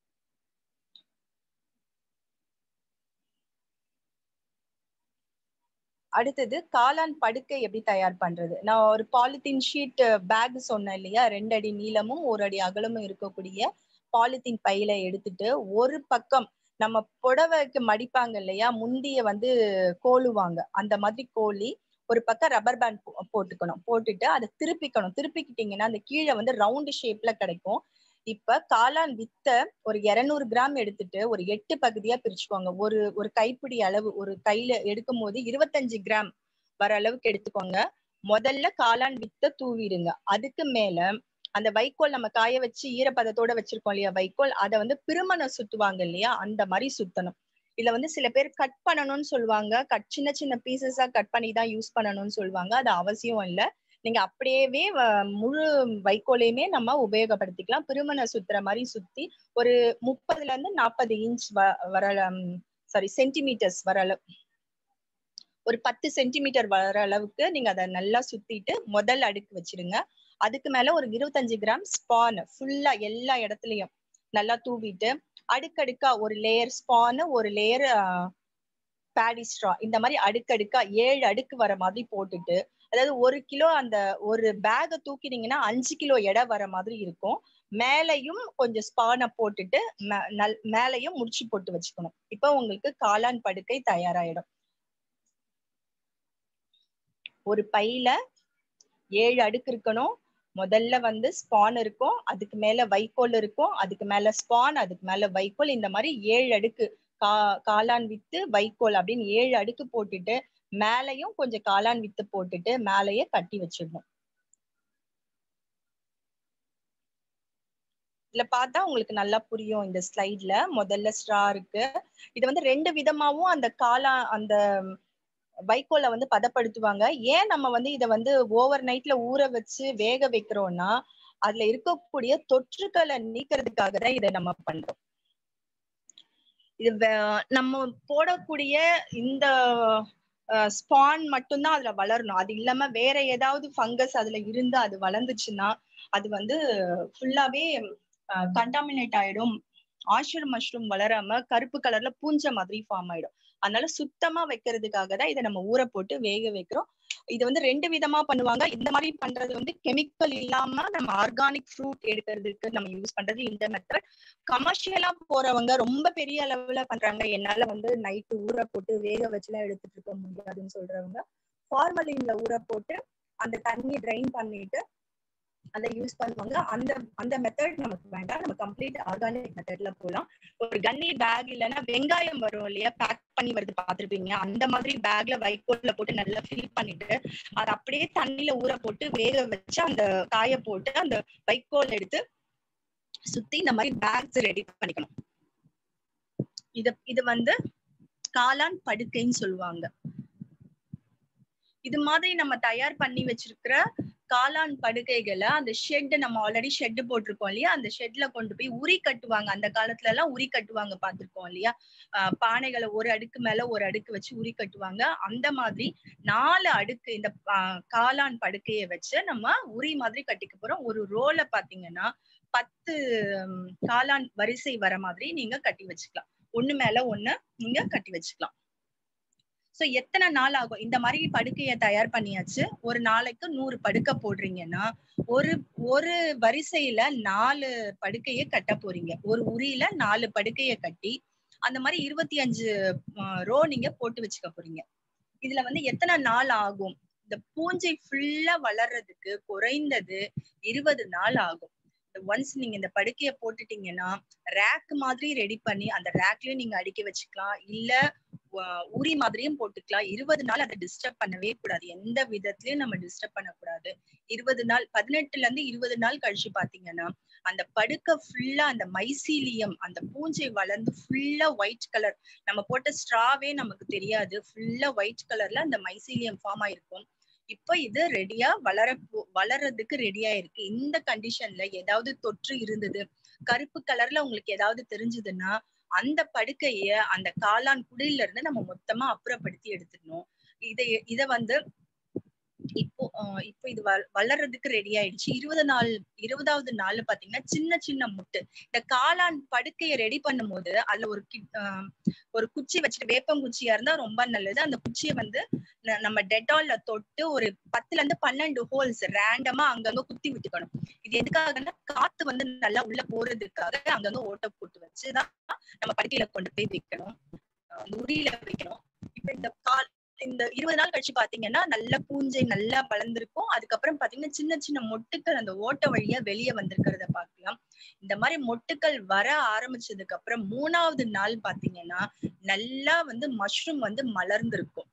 அடுத்தது காளான் படுக்கை எப்படி தயார் பண்றது நான் ஒரு பாலித்தீன் ஷீட் பேக் சொன்னேன் இல்லையா ரெண்டு அடி நீளமும் ஒரு அடி அகலமும் இருக்கக்கூடிய பாலித்தீன் பையில எடுத்துட்டு ஒரு பக்கம் நம்ம புடவைக்கு மடிப்பாங்க இல்லையா முந்திய வந்து கோலுவாங்க அந்த மாதிரி கோலி ஒரு பக்கம் ரப்பர் பேண்ட் போட்டுக்கணும் போட்டுட்டு அதை திருப்பிக்கணும் திருப்பிக்கிட்டீங்கன்னா அந்த கீழே வந்து ரவுண்டு ஷேப்ல கிடைக்கும் இப்ப காளான் வித்த ஒரு இருநூறு கிராம் எடுத்துட்டு ஒரு எட்டு பகுதியா பிரிச்சுக்கோங்க ஒரு ஒரு கைப்பிடி அளவு ஒரு கையில எடுக்கும் போது இருபத்தஞ்சு கிராம் வர அளவுக்கு எடுத்துக்கோங்க முதல்ல காளான் வித்த தூவிடுங்க அதுக்கு மேல அந்த வைக்கோல் நம்ம காய வச்சு ஈரப்பதத்தோட வச்சிருக்கோம் இல்லையா வைக்கோல் அதை வந்து பிறுமணம் சுத்துவாங்க இல்லையா அந்த மாதிரி சுத்தணும் இதுல வந்து சில பேர் கட் பண்ணணும்னு சொல்லுவாங்க கட் சின்ன சின்ன பீசஸா கட் பண்ணி தான் யூஸ் பண்ணணும்னு சொல்லுவாங்க அது அவசியம் இல்ல நீங்க அப்படியே வ- முழு வைக்கோலையுமே நம்ம உபயோகப்படுத்திக்கலாம் பிரிமனை சுத்துற மாதிரி சுத்தி ஒரு முப்பதுல இருந்து நாற்பது இன்ச் வ- வர சாரி சென்டிமீட்டர்ஸ் வர அளவு ஒரு பத்து சென்டிமீட்டர் வர அளவுக்கு நீங்க அதை நல்லா சுத்திட்டு முதல் அடுக்கு வச்சிருங்க அதுக்கு மேல ஒரு இருபத்தஞ்சு கிராம் ஸ்பான் ஃபுல்லா எல்லா இடத்துலயும் நல்லா தூவிட்டு அடுக்கடுக்கா ஒரு லேயர் ஸ்பான் ஒரு லேயர் பேடி ஸ்ட்ரா இந்த மாதிரி அடுக்கடுக்கா ஏழு அடுக்கு வர மாதிரி போட்டுட்டு அதாவது ஒரு கிலோ அந்த ஒரு பேக தூக்கினீங்கன்னா அஞ்சு கிலோ எடை வர மாதிரி இருக்கும் மேலையும் கொஞ்சம் ஸ்பானை போட்டுட்டு மே- நல்- மேலையும் முடிச்சு போட்டு வச்சுக்கணும் இப்போ உங்களுக்கு காளான் படுக்கை தயாராயிடும் ஒரு பையில ஏழு அடுக்கு இருக்கணும் முதல்ல வந்து ஸ்பான் இருக்கும் அதுக்கு மேல வைக்கோல் இருக்கும் அதுக்கு மேல ஸ்பான் அதுக்கு மேல வைக்கோல் இந்த மாதிரி ஏழு அடுக்கு கா காளான் வித்து வைக்கோல் அப்படின்னு ஏழு அடுக்கு போட்டுட்டு மேலையும் கொஞ்சம் காளான் வித்து போட்டுட்டு மேலையே கட்டி வச்சிடணும் இதுல பார்த்தா உங்களுக்கு நல்லா புரியும் இந்த ஸ்லைட்ல முதல்ல ஸ்ட்ரா இருக்கு இது வந்து ரெண்டு விதமாவும் அந்த காளா அந்த வைக்கோலை வந்து பதப்படுத்துவாங்க ஏன் நம்ம வந்து இதை வந்து ஓவர் நைட்ல ஊற வச்சு வேக வைக்கிறோம்னா அதுல இருக்கக்கூடிய தொற்றுக்களை நீக்கிறதுக்காக தான் இதை நம்ம பண்றோம் இது வே- நம்ம போடக்கூடிய இந்த ஸ்பான் மட்டும்தான் அதுல வளரணும் அது இல்லாம வேற ஏதாவது ஃபங்கஸ் அதுல இருந்து அது வளர்ந்துச்சுன்னா அது வந்து ஃபுல்லாவே கண்டாமினேட் ஆயிடும் ஆஷர் மஷ்ரூம் வளராம கருப்பு கலர்ல பூஞ்ச மாதிரி ஃபார்ம் ஆயிடும் அதனால சுத்தமா வைக்கிறதுக்காக தான் இதை நம்ம ஊற போட்டு வேக வைக்கிறோம் இது வந்து ரெண்டு விதமா பண்ணுவாங்க இந்த மாதிரி பண்றது வந்து கெமிக்கல் இல்லாம நம்ம ஆர்கானிக் ஃப்ரூட் எடுக்கிறதுக்கு நம்ம யூஸ் பண்றது இந்த மெத்தட் கமர்ஷியலா போறவங்க ரொம்ப பெரிய அளவுல பண்றாங்க என்னால வந்து நைட்டு ஊற போட்டு வேக வச்சுலாம் எடுத்துட்டு இருக்க முடியாதுன்னு சொல்றவங்க ஃபார்மலின்ல ஊற போட்டு அந்த தண்ணியை ட்ரைன் பண்ணிட்டு அதை யூஸ் பண்ணுவாங்க அந்த அந்த மெத்தட் நமக்கு வேண்டாம் நம்ம கம்ப்ளீட் ஆர்கானிக் மெத்தட்ல போலாம் ஒரு கன்னி பேக் இல்லைன்னா வெங்காயம் வரும் இல்லையா பேக் பண்ணி வருது பார்த்திருப்பீங்க அந்த மாதிரி பேக்ல வைக்கோல்ல போட்டு நல்லா ஃபில் பண்ணிட்டு அதை அப்படியே தண்ணியில ஊற போட்டு வேக வச்சு அந்த காய போட்டு அந்த வைக்கோல் எடுத்து சுத்தி இந்த மாதிரி பேக்ஸ் ரெடி பண்ணிக்கணும் இது இது வந்து காளான் படுக்கைன்னு சொல்லுவாங்க இது மாதிரி நம்ம தயார் பண்ணி வச்சிருக்கிற காளான் படுக்கைகளை அந்த ஷெட் நம்ம ஆல்ரெடி ஷெட் போட்டிருக்கோம் இல்லையா அந்த ஷெட்ல கொண்டு போய் உரி கட்டுவாங்க அந்த காலத்துல எல்லாம் உரி கட்டுவாங்க பார்த்திருக்கோம் இல்லையா ஆஹ் பானைகளை ஒரு அடுக்கு மேல ஒரு அடுக்கு வச்சு உரி கட்டுவாங்க அந்த மாதிரி நாலு அடுக்கு இந்த ஆஹ் காளான் படுக்கையை வச்சு நம்ம உரி மாதிரி கட்டிக்க போறோம் ஒரு ரோல பாத்தீங்கன்னா பத்து உம், காளான் வரிசை வர மாதிரி நீங்க கட்டி வச்சுக்கலாம் ஒண்ணு மேல ஒண்ணு நீங்க கட்டி வச்சுக்கலாம் சோ எத்தனை நாள் ஆகும் இந்த மாதிரி படுக்கையை தயார் பண்ணியாச்சு ஒரு நாளைக்கு நூறு படுக்கை போடுறீங்கன்னா ஒரு ஒரு வரிசையில நாலு படுக்கையை கட்ட போறீங்க ஒரு உரியில நாலு படுக்கையை கட்டி அந்த மாதிரி இருபத்தி அஞ்சு ரோ நீங்க போட்டு வச்சுக்க போறீங்க இதுல வந்து எத்தனை நாள் ஆகும் இந்த பூஞ்சை ஃபுல்லா வளர்றதுக்கு குறைந்தது இருபது நாள் ஆகும் ஒன்ஸ் நீங்க இந்த படுக்கைய போட்டுட்டீங்கன்னா ரேக் மாதிரி ரெடி பண்ணி அந்த ரேக்லயும் நீங்க அடுக்கி வச்சுக்கலாம் இல்ல அஹ் உரி மாதிரியும் போட்டுக்கலாம் இருபது நாள் அதை டிஸ்டர்ப் பண்ணவே கூடாது எந்த விதத்திலயும் நம்ம டிஸ்டர்ப் பண்ணக்கூடாது இருபது நாள் பதினெட்டுல இருந்து இருபது நாள் கழிச்சு பாத்தீங்கன்னா அந்த படுக்கை ஃபுல்லா அந்த மைசீலியம் அந்த பூஞ்சை வளர்ந்து ஃபுல்லா ஒயிட் கலர் நம்ம போட்ட ஸ்ட்ராவே நமக்கு தெரியாது ஃபுல்லா ஒயிட் கலர்ல அந்த மைசீலியம் ஃபார்ம் ஆயிருக்கும் இப்ப இது ரெடியா வளர போ- வளர்றதுக்கு ரெடியா இருக்கு இந்த கண்டிஷன்ல ஏதாவது தொற்று இருந்தது கருப்பு கலர்ல உங்களுக்கு ஏதாவது தெரிஞ்சதுன்னா அந்த படுக்கைய அந்த காளான் குடியில இருந்து நம்ம மொத்தமா அப்புறப்படுத்தி எடுத்துடணும் இதை இத வந்து இப்போ ஆஹ் இப்போ இது வள- வளர்றதுக்கு ரெடி ஆயிடுச்சு இருபது நாள் இருபதாவது நாள்ல பாத்தீங்கன்னா சின்ன சின்ன முட்டு இந்த காளான் படுக்கையை ரெடி பண்ணும்போது அதுல ஒரு கி- ஆஹ் ஒரு குச்சி வச்சுட்டு வேப்பங்குச்சியா இருந்தா ரொம்ப நல்லது அந்த குச்சியை வந்து ந- நம்ம டெட்டால்ல தொட்டு ஒரு பத்துல இருந்து பன்னெண்டு ஹோல்ஸ் ரேண்டமா அங்கங்க குத்தி விட்டுக்கணும் இது எதுக்காகன்னா காத்து வந்து நல்லா உள்ள போறதுக்காக அங்கங்க ஓட்டை போட்டு வச்சுதான் நம்ம படுக்கையில கொண்டு போய் வைக்கணும் ஆஹ் அந்த உரியில வைக்கணும் இப்ப இந்த கால் இந்த இருபது நாள் கழிச்சு பாத்தீங்கன்னா நல்ல பூஞ்சை நல்லா வளர்ந்திருக்கும் அதுக்கப்புறம் பாத்தீங்கன்னா சின்ன சின்ன மொட்டுக்கள் அந்த ஓட்டை வழியா வெளியே வந்திருக்கிறத பார்க்கலாம் இந்த மாதிரி மொட்டுக்கள் வர ஆரம்பிச்சதுக்கு அப்புறம் மூணாவது நாள் பாத்தீங்கன்னா நல்லா வந்து மஷ்ரூம் வந்து மலர்ந்திருக்கும்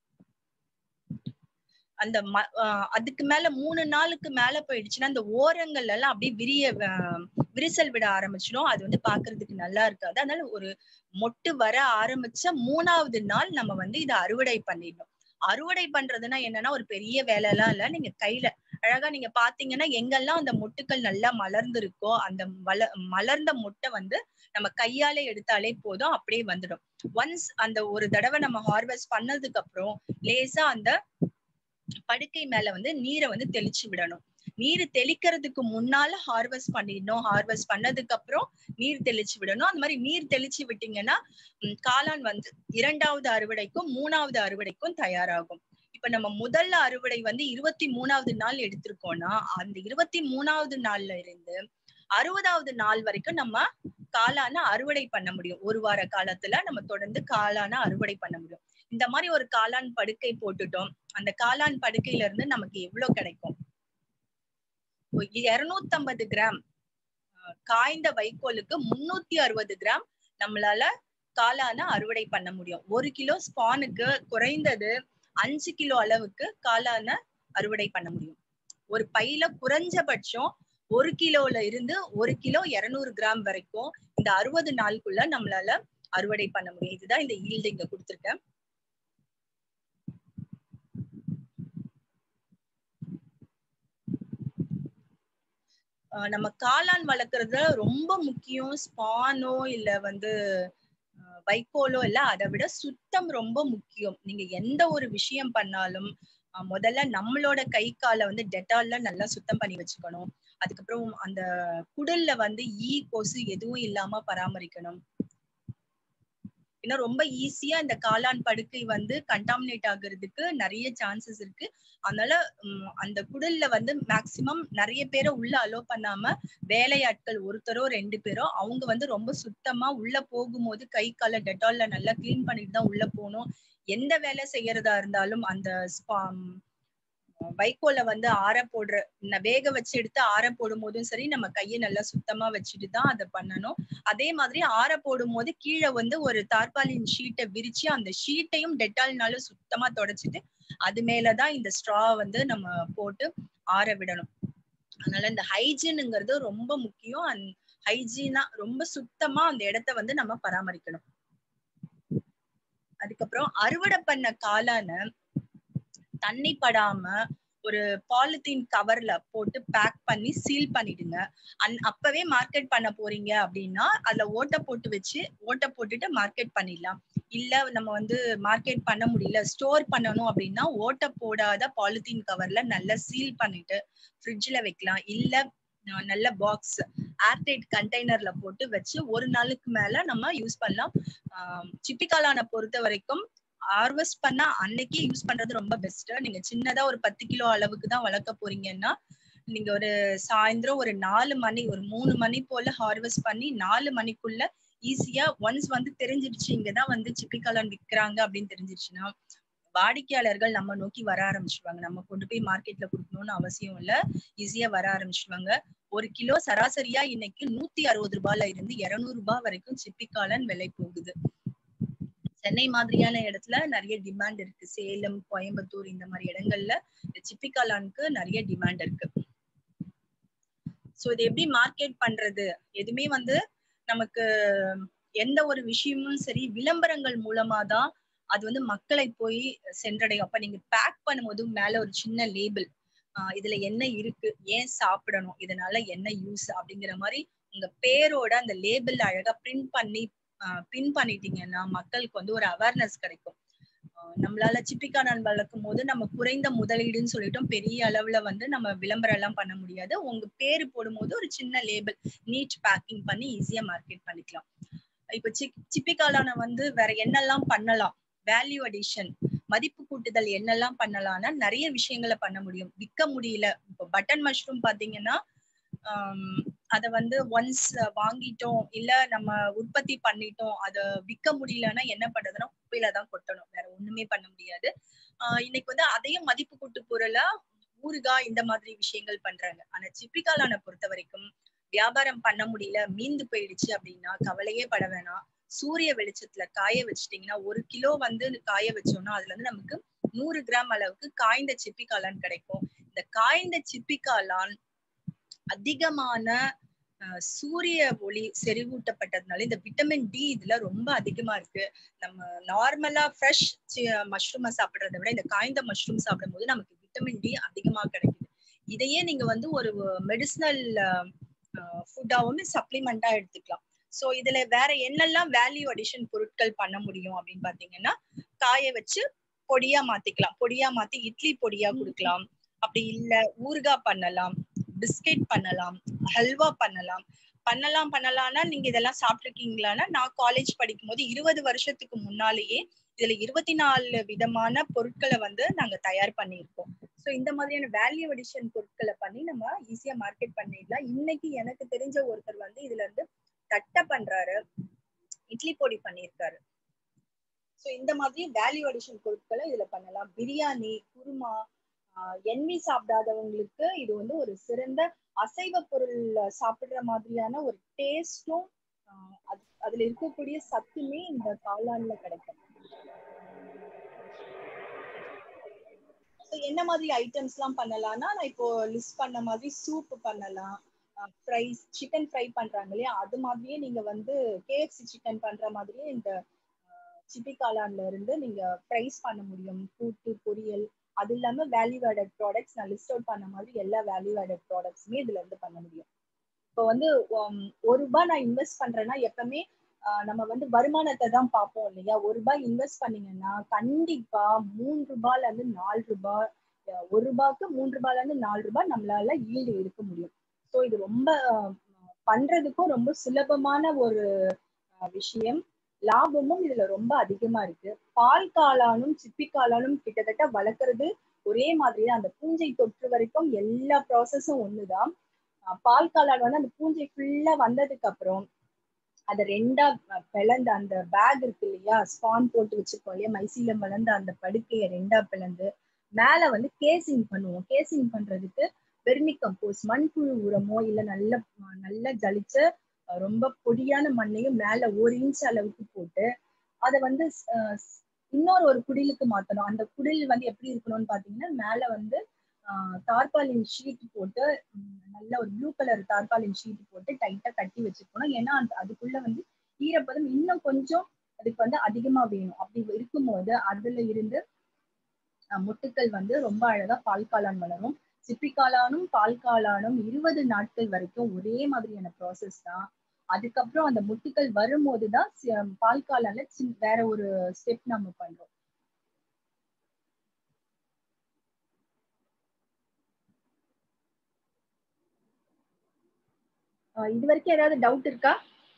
அந்த ம- ஆஹ் அதுக்கு மேல மூணு நாளுக்கு மேல போயிடுச்சுன்னா அந்த ஓரங்கள் எல்லாம் அப்படியே விரிய ஆஹ் விரிசல் விட ஆரம்பிச்சிடும் அது வந்து பாக்குறதுக்கு நல்லா இருக்காது அதனால ஒரு மொட்டு வர ஆரம்பிச்ச மூணாவது நாள் நம்ம வந்து இதை அறுவடை பண்ணிடணும் அறுவடை பண்றதுன்னா என்னன்னா ஒரு பெரிய வேலை எல்லாம் இல்ல நீங்க கையில அழகா நீங்க பாத்தீங்கன்னா எங்கெல்லாம் அந்த மொட்டுக்கள் நல்லா மலர்ந்திருக்கோ அந்த வள மலர்ந்த மொட்டை வந்து நம்ம கையால எடுத்தாலே போதும் அப்படியே வந்துடும் ஒன்ஸ் அந்த ஒரு தடவை நம்ம ஹார்வெஸ்ட் பண்ணதுக்கு அப்புறம் லேசா அந்த படுக்கை மேல வந்து நீரை வந்து தெளிச்சு விடணும் நீர் தெளிக்கிறதுக்கு முன்னால ஹார்வெஸ்ட் பண்ணிடணும் ஹார்வெஸ்ட் பண்ணதுக்கு அப்புறம் நீர் தெளிச்சு விடணும் அந்த மாதிரி நீர் தெளிச்சு விட்டீங்கன்னா ம், காளான் வந்து இரண்டாவது அறுவடைக்கும் மூணாவது அறுவடைக்கும் தயாராகும் இப்ப நம்ம முதல் அறுவடை வந்து இருபத்தி மூணாவது நாள் எடுத்திருக்கோம்னா அந்த இருபத்தி மூணாவது நாள்ல இருந்து அறுபதாவது நாள் வரைக்கும் நம்ம காளான அறுவடை பண்ண முடியும் ஒரு வார காலத்துல நம்ம தொடர்ந்து காளான அறுவடை பண்ண முடியும் இந்த மாதிரி ஒரு காளான் படுக்கை போட்டுட்டோம் அந்த காளான் படுக்கையில இருந்து நமக்கு எவ்வளவு கிடைக்கும் இருநூத்தம்பது கிராம் அஹ், காய்ந்த வைக்கோலுக்கு முன்னூத்தி அறுபது கிராம் நம்மளால காளான அறுவடை பண்ண முடியும் ஒரு கிலோ ஸ்பானுக்கு குறைந்தது அஞ்சு கிலோ அளவுக்கு காளான அறுவடை பண்ண முடியும் ஒரு பையில குறைஞ்சபட்சம் ஒரு கிலோல இருந்து ஒரு கிலோ இருநூறு கிராம் வரைக்கும் இந்த அறுபது நாளுக்குள்ள நம்மளால அறுவடை பண்ண முடியும் இதுதான் இந்த ஈல்டு இங்க கொடுத்திருக்கேன் ஆஹ் நம்ம காளான் வளர்க்கறதுல ரொம்ப முக்கியம் ஸ்பானோ இல்ல வந்து ஆஹ் வைக்கோலோ இல்ல அதை விட சுத்தம் ரொம்ப முக்கியம் நீங்க எந்த ஒரு விஷயம் பண்ணாலும் ஆஹ் முதல்ல நம்மளோட கை காலை வந்து டெட்டால்ல நல்லா சுத்தம் பண்ணி வச்சுக்கணும் அதுக்கப்புறம் அந்த குடல்ல வந்து ஈ கொசு எதுவும் இல்லாம பராமரிக்கணும் ஏன்னா ரொம்ப ஈஸியா இந்த காளான் படுக்கை வந்து கண்டாமினேட் ஆகுறதுக்கு நிறைய சான்சஸ் இருக்கு அதனால உம், அந்த குடல்ல வந்து மேக்சிமம் நிறைய பேரை உள்ள அலோ பண்ணாம வேலையாட்கள் ஒருத்தரோ ரெண்டு பேரோ அவங்க வந்து ரொம்ப சுத்தமா உள்ள போகும்போது கை கால டெட்டால்ல நல்லா கிளீன் பண்ணிட்டு தான் உள்ள போகணும் எந்த வேலை செய்யறதா இருந்தாலும் அந்த ஸ்பா- வைக்கோல வந்து ஆற போடுற ந- வேக வச்சு எடுத்து ஆற போடும் போதும் சரி நம்ம கையை நல்லா சுத்தமா வச்சுட்டு தான் அதை பண்ணணும் அதே மாதிரி ஆற போடும் போது கீழே வந்து ஒரு தார்பாலின் ஷீட்டை விரிச்சு அந்த ஷீட்டையும் டெட்டால்னால சுத்தமா தொடச்சிட்டு அது மேலதான் இந்த ஸ்ட்ரா வந்து நம்ம போட்டு ஆற விடணும் அதனால இந்த ஹைஜீனுங்கிறது ரொம்ப முக்கியம் அண்ட் ஹைஜீனா ரொம்ப சுத்தமா அந்த இடத்த வந்து நம்ம பராமரிக்கணும் அதுக்கப்புறம் அறுவடை பண்ண காளான தண்ணி படாம ஒரு பாலித்தீன் கவர்ல போட்டு பேக் பண்ணி சீல் பண்ணிடுங்க அந் அப்பவே மார்க்கெட் பண்ண போறீங்க அப்படின்னா அதுல ஓட்டை போட்டு வச்சு ஓட்டை போட்டுட்டு மார்க்கெட் பண்ணிடலாம் இல்ல நம்ம வந்து மார்க்கெட் பண்ண முடியல ஸ்டோர் பண்ணணும் அப்படின்னா ஓட்டை போடாத பாலித்தீன் கவர்ல நல்லா சீல் பண்ணிட்டு ஃப்ரிட்ஜ்ல வைக்கலாம் இல்ல அஹ், நல்ல பாக்ஸ் ஏர்டைட் கண்டெய்னர்ல போட்டு வச்சு ஒரு நாளுக்கு மேல நம்ம யூஸ் பண்ணலாம் ஆஹ் சிப்பி காளானை பொறுத்த வரைக்கும் ஹார்வெஸ்ட் பண்ணா அன்னைக்கே யூஸ் பண்றது ரொம்ப பெஸ்ட் நீங்க சின்னதா ஒரு பத்து கிலோ அளவுக்கு தான் வளர்க்க போறீங்கன்னா நீங்க ஒரு சாயந்தரம் ஒரு நாலு மணி ஒரு மூணு மணி போல ஹார்வெஸ்ட் பண்ணி நாலு மணிக்குள்ள ஈஸியா ஒன்ஸ் வந்து தெரிஞ்சிடுச்சு இங்கதான் வந்து சிப்பி காளான் விற்கிறாங்க அப்படின்னு தெரிஞ்சிருச்சுன்னா வாடிக்கையாளர்கள் நம்ம நோக்கி வர ஆரம்பிச்சிடுவாங்க நம்ம கொண்டு போய் மார்க்கெட்ல கொடுக்கணும்னு அவசியம் இல்ல ஈஸியா வர ஆரம்பிச்சிடுவாங்க ஒரு கிலோ சராசரியா இன்னைக்கு நூத்தி அறுபது ரூபாயில இருந்து இருநூறு ரூபாய் வரைக்கும் சிப்பி காளான் விலை போகுது சென்னை மாதிரியான இடத்துல நிறைய டிமாண்ட் இருக்கு சேலம் கோயம்புத்தூர் இந்த மாதிரி இடங்கள்ல இந்த சிப்பி காளானுக்கு நிறைய டிமாண்ட் இருக்கு சோ இது எப்படி மார்க்கெட் பண்றது எதுவுமே வந்து நமக்கு எந்த ஒரு விஷயமும் சரி விளம்பரங்கள் மூலமா தான் அது வந்து மக்களை போய் சென்றடையும் அப்ப நீங்க பேக் பண்ணும்போது மேல ஒரு சின்ன லேபிள் இதுல என்ன இருக்கு ஏன் சாப்பிடணும் இதனால என்ன யூஸ் அப்படிங்கிற மாதிரி உங்க பேரோட அந்த லேபிள் அழகா பிரிண்ட் பண்ணி பின் பண்ணிட்டீங்கன்னா மக்களுக்கு வந்து ஒரு அவேர்னஸ் கிடைக்கும் ஆஹ் நம்மளால சிப்பிக்காளான் வளர்க்கும் போது நம்ம குறைந்த முதலீடுன்னு சொல்லிட்டோம் பெரிய அளவுல வந்து நம்ம விளம்பரம் எல்லாம் பண்ண முடியாது உங்க பேரு போடும்போது ஒரு சின்ன லேபிள் நீட் பேக்கிங் பண்ணி ஈஸியா மார்க்கெட் பண்ணிக்கலாம் இப்ப சி சிப்பிக்காளான வந்து வேற என்னெல்லாம் பண்ணலாம் வேல்யூ அடிஷன் மதிப்பு கூட்டுதல் என்னெல்லாம் பண்ணலாம்னா நிறைய விஷயங்களை பண்ண முடியும் விற்க முடியல இப்போ பட்டன் மஷ்ரூம் பாத்தீங்கன்னா ஆஹ் அத வந்து ஒன்ஸ் வாங்கிட்டோம் இல்ல நம்ம உற்பத்தி பண்ணிட்டோம் அத விற்க முடியலன்னா என்ன பண்றதுன்னா குப்பையில தான் கொட்டணும் வேற ஒண்ணுமே பண்ண முடியாது ஆஹ் இன்னைக்கு வந்து அதையும் மதிப்பு கூட்டு பொருளா ஊறுகாய் இந்த மாதிரி விஷயங்கள் பண்றாங்க ஆனா சிப்பிக்காளான பொறுத்த வரைக்கும் வியாபாரம் பண்ண முடியல மீந்து போயிடுச்சு அப்படின்னா கவலையே பட வேணாம் சூரிய வெளிச்சத்துல காய வச்சிட்டீங்கன்னா ஒரு கிலோ வந்து காய வச்சோம்னா அதுல இருந்து நமக்கு நூறு கிராம் அளவுக்கு காய்ந்த சிப்பி காளான் கிடைக்கும் இந்த காய்ந்த சிப்பி காளான் அதிகமான சூரிய ஒளி செறிவூட்டப்பட்டதுனால இந்த விட்டமின் டி இதுல ரொம்ப அதிகமா இருக்கு நம்ம நார்மலா ஃப்ரெஷ் மஷ்ரூமை சாப்பிடுறத விட இந்த காய்ந்த மஷ்ரூம் சாப்பிடும் போது நமக்கு விட்டமின் டி அதிகமா கிடைக்குது இதையே நீங்க வந்து ஒரு மெடிசினல் ஃபுட்டாவும் சப்ளிமெண்டா எடுத்துக்கலாம் சோ இதுல வேற என்னெல்லாம் வேல்யூ அடிஷன் பொருட்கள் பண்ண முடியும் அப்படின்னு பாத்தீங்கன்னா காய வச்சு பொடியா மாத்திக்கலாம் பொடியா மாத்தி இட்லி பொடியா கொடுக்கலாம் அப்படி இல்ல ஊறுகாய் பண்ணலாம் பிஸ்கெட் பண்ணலாம் ஹல்வா பண்ணலாம் பண்ணலாம் பண்ணலாம்னா நீங்க இதெல்லாம் சாப்பிட்டுருக்கீங்களான்னா நான் காலேஜ் படிக்கும் போது இருபது வருஷத்துக்கு முன்னாலேயே இதுல இருபத்தி நாலு விதமான பொருட்களை வந்து நாங்க தயார் பண்ணியிருக்கோம் சோ இந்த மாதிரியான வேல்யூ அடிஷன் பொருட்களை பண்ணி நம்ம ஈஸியா மார்க்கெட் பண்ணிடலாம் இன்னைக்கு எனக்கு தெரிஞ்ச ஒருத்தர் வந்து இதுல இருந்து தட்டை பண்றாரு இட்லி பொடி பண்ணியிருக்காரு சோ இந்த மாதிரி வேல்யூ அடிஷன் பொருட்களை இதுல பண்ணலாம் பிரியாணி குருமா எண்ணி சாப்பிடாதவங்களுக்கு இது வந்து ஒரு சிறந்த அசைவ பொருள் சாப்பிடுற மாதிரியான ஒரு டேஸ்டும் அதுல இருக்கக்கூடிய சத்துமே இந்த காளான்ல கிடைக்கும் என்ன மாதிரி ஐட்டம்ஸ் எல்லாம் பண்ணலாம்னா நான் இப்போ லிஸ்ட் பண்ண மாதிரி சூப் பண்ணலாம் ஃப்ரைஸ் சிக்கன் ஃப்ரை பண்றாங்க இல்லையா அது மாதிரியே நீங்க வந்து கேஎஃப்சி சிக்கன் பண்ற மாதிரியே இந்த சிப்பி காளான்ல இருந்து நீங்க ஃப்ரைஸ் பண்ண முடியும் கூட்டு பொரியல் அது இல்லாம வேல்யூ ஆடட் ப்ராடக்ட்ஸ் நான் லிஸ்ட் அவுட் பண்ண மாதிரி எல்லா வேல்யூ ஆடட் ப்ராடக்ட்ஸுமே இதுல இருந்து பண்ண முடியும் இப்போ வந்து ஒரு ரூபாய் நான் இன்வெஸ்ட் பண்றேன்னா எப்பவுமே நம்ம வந்து வருமானத்தை தான் பார்ப்போம் இல்லையா ஒரு ரூபாய் இன்வெஸ்ட் பண்ணீங்கன்னா கண்டிப்பா மூணு ரூபாய்ல இருந்து நாலு ரூபாய் ஒரு ரூபாய்க்கு மூணு ரூபாய்ல இருந்து நாலு ரூபாய் நம்மளால ஈல்டு எடுக்க முடியும் ஸோ இது ரொம்ப பண்றதுக்கும் ரொம்ப சுலபமான ஒரு விஷயம் லாபமும் இதுல ரொம்ப அதிகமா இருக்கு பால் காளானும் சிப்பி காளானும் கிட்டத்தட்ட வளர்க்கறது ஒரே மாதிரி தான் அந்த பூஞ்சை தொற்று வரைக்கும் எல்லா ப்ராசஸும் ஒண்ணுதான் பால் காளான் வந்து அந்த பூஞ்சை ஃபுல்லா வந்ததுக்கு அப்புறம் அதை ரெண்டா பிளந்து அந்த பேக் இருக்கு இல்லையா ஸ்பான் போட்டு வச்சிருக்கோம் இல்லையா மைசீலம் வளர்ந்த அந்த படுக்கையை ரெண்டா பிளந்து மேல வந்து கேசிங் பண்ணுவோம் கேசிங் பண்றதுக்கு வெர்மி கம்போஸ் மண்புழு உரமோ இல்ல நல்ல நல்ல ஜலிச்ச ரொம்ப பொடியான மண்ணையும் மேல ஒரு இன்ச் அளவுக்கு போட்டு அதை வந்து இன்னொரு ஒரு குடிலுக்கு மாத்தணும் அந்த குடில் வந்து எப்படி இருக்கணும்னு பாத்தீங்கன்னா மேல வந்து தார்பாலின் ஷீட் போட்டு நல்ல ஒரு ப்ளூ கலர் தார்பாலின் ஷீட் போட்டு டைட்டா கட்டி வச்சுக்கணும் ஏன்னா அந்த அதுக்குள்ள வந்து ஈரப்பதம் இன்னும் கொஞ்சம் அதுக்கு வந்து அதிகமா வேணும் அப்படி இருக்கும்போது அதுல இருந்து முட்டுக்கள் வந்து ரொம்ப அழகா பால் காளான் வளரும் சிப்பி காளானும் பால் காளானும் இருபது நாட்கள் வரைக்கும் ஒரே மாதிரியான ப்ராசஸ் தான் அதுக்கப்புறம் அந்த முட்டுக்கள் வரும்போது தான் பால் காளான்ல வேற ஒரு ஸ்டெப் நம்ம பண்றோம் இது வரைக்கும் ஏதாவது டவுட் இருக்கா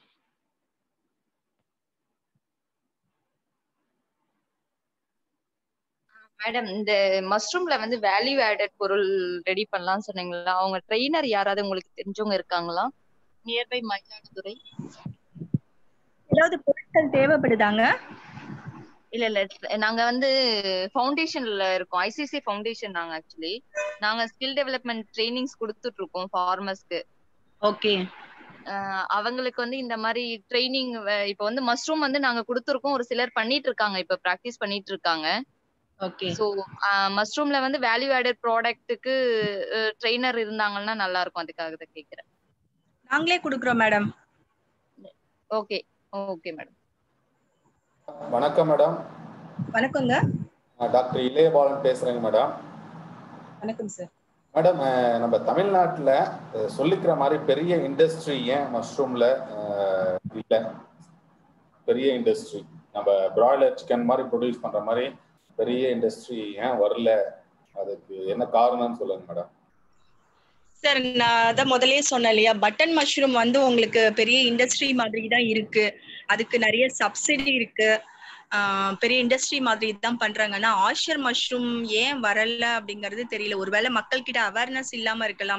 மேடம் இந்த மஷ்ரூம்ல வந்து வேல்யூ ஆடட் பொருள் ரெடி பண்ணலாம்னு சொன்னீங்களா அவங்க ட்ரெயினர் யாராவது உங்களுக்கு தெரிஞ்சவங்க இருக்காங்களா நியர்பை மயிலாடுதுறை ஏதாவது பொருட்கள் தேவைப்படுதாங்க இல்ல இல்ல நாங்க வந்து ஃபவுண்டேஷன்ல இருக்கோம் ஐசிசி ஃபவுண்டேஷன் நாங்க ஆக்சுவலி நாங்க ஸ்கில் டெவலப்மெண்ட் ட்ரைனிங்ஸ் கொடுத்துட்டு இருக்கோம் ஃபார்மர்ஸ்க்கு ஓகே அவங்களுக்கு வந்து இந்த மாதிரி ட்ரைனிங் இப்ப வந்து மஷ்ரூம் வந்து நாங்க கொடுத்துருக்கோம் ஒரு சிலர் பண்ணிட்டு இருக்காங்க இப்ப பிராக்டிஸ் பண்ணிட்டு இருக்காங்க ஓகே சோ மஷ்ரூம்ல வந்து வேல்யூ ஆடட் ப்ராடக்ட்டுக்கு ட்ரெயினர் இருந்தாங்கன்னா நல்லா இருக்கும் அதுக்காக தான் கேக்குறேன் நாங்களே கொடுக்குறோம் மேடம் ஓகே ஓகே மேடம் வணக்கம் மேடம் வணக்கங்க டாக்டர் இளையபாலன் பேசுறேங்க மேடம் வணக்கம் சார் மேடம் நம்ம தமிழ்நாட்டில் சொல்லிக்கிற மாதிரி பெரிய இண்டஸ்ட்ரி ஏன் மஷ்ரூம்ல இல்லை பெரிய இண்டஸ்ட்ரி நம்ம பிராய்லர் சிக்கன் மாதிரி ப்ரொடியூஸ் பண்ற மாதிரி பெரிய இண்டஸ்ட்ரி ஏன் வரல அதுக்கு என்ன காரணம்னு சொல்லுங்க மேடம் சார் நான் அதான் முதலே சொன்னேன் இல்லையா பட்டன் மஷ்ரூம் வந்து உங்களுக்கு பெரிய இண்டஸ்ட்ரி மாதிரி தான் இருக்கு அதுக்கு நிறைய சப்சிடி இருக்கு பெரிய இண்டஸ்ட்ரி மாதிரி தான் பண்றாங்கன்னா ஆஷர் மஷ்ரூம் ஏன் வரல அப்படிங்கறது தெரியல ஒருவேளை மக்கள் கிட்ட அவேர்னஸ் இல்லாம இருக்கலாம்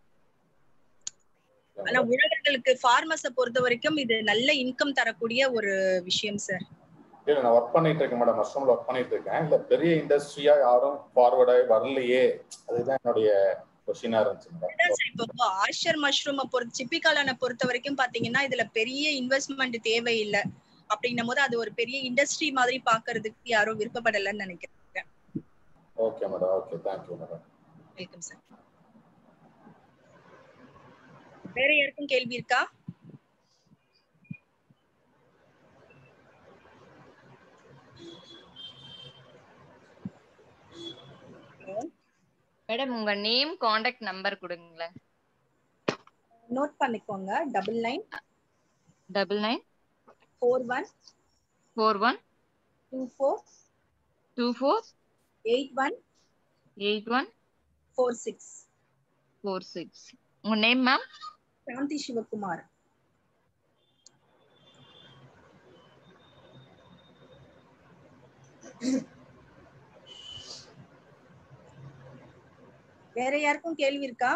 ஆனா உழவர்களுக்கு ஃபார்மஸ பொறுத்த வரைக்கும் இது நல்ல இன்கம் தரக்கூடிய ஒரு விஷயம் சார் இல்ல நான் ஒர்க் பண்ணிட்டு இருக்கேன் மேடம் மஷ்ரூம்ல ஒர்க் பண்ணிட்டு இருக்கேன் இல்ல பெரிய இண்டஸ்ட்ரியா யாரும் ஃபார்வர்டாகி வரலையே அதுதான் என்னுடைய கொஸ்டினா இருந்துச்சு இப்போ ஆஷர் மஷ்ரூமை பொறுத்த சிப்பிகாலான பொறுத்த வரைக்கும் பாத்தீங்கன்னா இதுல பெரிய இன்வெஸ்ட்மெண்ட் தேவையில்லை அப்படின்னும் போது அது ஒரு பெரிய இண்டஸ்ட்ரி மாதிரி பாக்குறதுக்கு யாரும் விருப்பப்படலன்னு நினைக்கிறேன் okay madam okay thank you madam welcome sir வேற யாருக்கும் கேள்வி இருக்கா மேடம் உங்க நேம் காண்டாக்ட் நம்பர் கொடுங்களேன் நோட் பண்ணிக்கோங்க double nine double nine four one four one two four two four eight one eight one four six four six உங்க name ma'am Shanthi Sivakumar வேற யாருக்கும் கேள்வி இருக்கா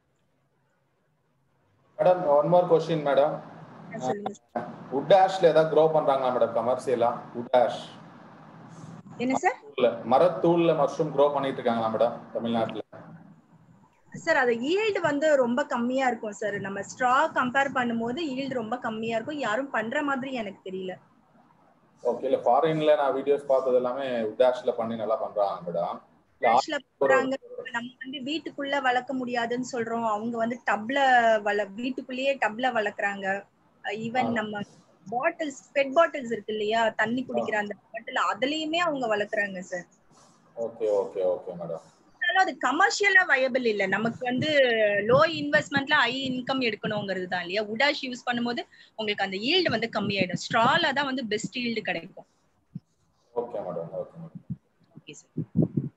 madam one more question madam சொல்லுங்க wood ஆஷ்ல ஏதாவது க்ரோ பண்றாங்களா மேடம் கமர்ஷியலா உட் ஆஷ் என்ன சார் தூள்ல மரத்தூள்ல மஷ்ரூம் க்ரோ பண்ணிட்டு இருக்காங்களா மேடம் தமிழ்நாட்டுல சார் அது ஈல்டு வந்து ரொம்ப கம்மியா இருக்கும் சார் நம்ம ஸ்ட்ரா கம்பேர் பண்ணும்போது ஈல்டு ரொம்ப கம்மியா இருக்கும் யாரும் பண்ற மாதிரி எனக்கு தெரியல ஓகே இல்ல ஃபாரின்ல நான் வீடியோஸ் பார்த்தது எல்லாமே உட் ஆஷ்ல பண்ணி நல்லா பண்றாங்க மேடம் ஆக்சுவலா போறாங்க நம்ம வந்து வீட்டுக்குள்ள வளர்க்க முடியாதுன்னு சொல்றோம் அவங்க வந்து டப்ல வள வீட்டுக்குள்ளேயே டப்ல வளர்க்குறாங்க ஈவன் நம்ம பாட்டில்ஸ் பெட் பாட்டில்ஸ் இருக்கு இல்லையா தண்ணி குடிக்கிற அந்த பாட்டில் அதுலயுமே அவங்க வளர்க்குறாங்க sir okay okay okay madam அது கமர்ஷியலா வயபிள் இல்ல நமக்கு வந்து லோ இன்வெஸ்ட்மெண்ட்ல ஹை இன்கம் எடுக்கணுங்கிறது தான் இல்லையா உடாஷ் யூஸ் பண்ணும்போது உங்களுக்கு அந்த ஈல்டு வந்து கம்மியாயிடும் ஸ்ட்ரால தான் வந்து பெஸ்ட் ஈல்டு கிடைக்கும் okay madam okay madam okay sir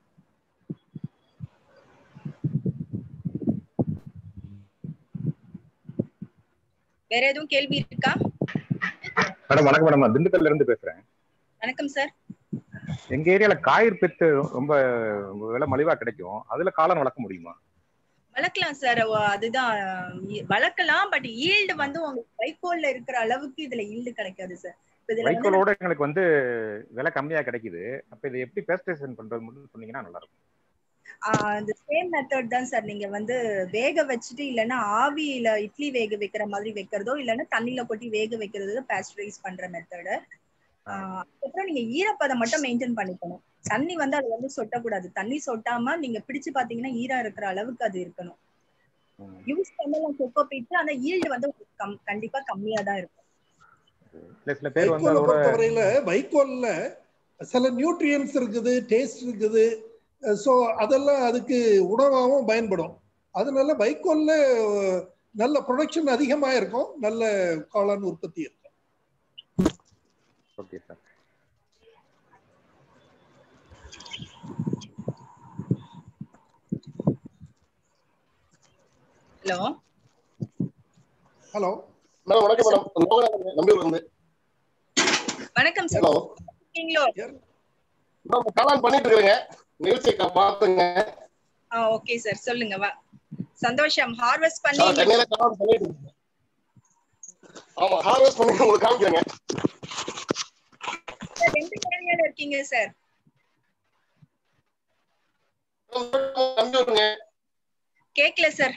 வேற எதுவும் கேள்வி இருக்கா மேடம் வணக்கம் மேடம் நான் திண்டுக்கல்ல இருந்து பேசுறேன் வணக்கம் சார் எங்க ஏரியால காயிர் பெத்து ரொம்ப விலை மலிவா கிடைக்கும் அதுல காளான் வளர்க்க முடியுமா வளர்க்கலாம் சார் அதுதான் இ- வளர்க்கலாம் பட் ஈல்டு வந்து உங்களுக்கு வைக்கோல்ல இருக்கிற அளவுக்கு இதுல ஈல்டு கிடைக்காது சார் இப்ப இதுல வந்து வைக்கோலோட எங்களுக்கு வந்து விலை கம்மியா கிடைக்குது அப்ப இதை எப்படி பேஸ்டேஷன் பண்றது மட்டும் சொன்னீங்கன்னா நல்லா இருக்கும் ஆஹ் இந்த சேம் மெத்தட் தான் சார் நீங்க வந்து வேக வச்சுட்டு இல்லைன்னா ஆவியில இட்லி வேக வைக்கிற மாதிரி வைக்கிறதோ இல்லைன்னா தண்ணியில கொட்டி வேக வைக்கிறது பாஸ்டரைஸ் பண்ற மெத்தடு அதுக்கப்புறம் நீங்க ஈரப்பதம் மட்டும் மெயின்டைன் பண்ணிக்கணும் தண்ணி வந்து அது வந்து சொட்டக்கூடாது தண்ணி சொட்டாம நீங்க பிடிச்சு பாத்தீங்கன்னா ஈரம் இருக்கிற அளவுக்கு அது இருக்கணும் ம். யூஸ் பண்ணலாம் கொக்கோ பீட் ஆனா ஈல்டு வந்து உங்களுக்கு கம் கண்டிப்பா கம்மியா தான் இருக்கும் இல்ல சில பேர் வந்து வைக்கோலை அதோட பொறுத்தவரையில வைக்கோல்ல சில நியூட்ரியன்ஸ் இருக்குது டேஸ்ட் இருக்குது ஸோ அதெல்லாம் அதுக்கு உணவாகவும் பயன்படும் அதனால வைக்கோல்ல அஹ், நல்ல ப்ரொடக்ஷன் அதிகமா இருக்கும் நல்ல காளான் உற்பத்தி இருக்கும் okay sir hello hello madam வணக்கம் மேடம் லோகநாதன் நம்பியூர்ல இருந்து வணக்கம் சார் ஹலோ இருக்கீங்களோ மேடம் காலான் பண்ணிட்டு இருக்கிறேங்க நிகழ்ச்சியை பாத்துங்க ஓகே சார் சொல்லுங்க வா சந்தோஷம் ஹார்வெஸ்ட் பண்ணி நான் சென்னையில காலான் பண்ணிட்டு இருக்கேன் ஆமா ஹார்வெஸ்ட் பண்ணி உங்களுக்கு காமிக்கிறேங்க எந்த ஏரியால இருக்கீங்க சார் நம்பியூருங்க கேக்கல சார்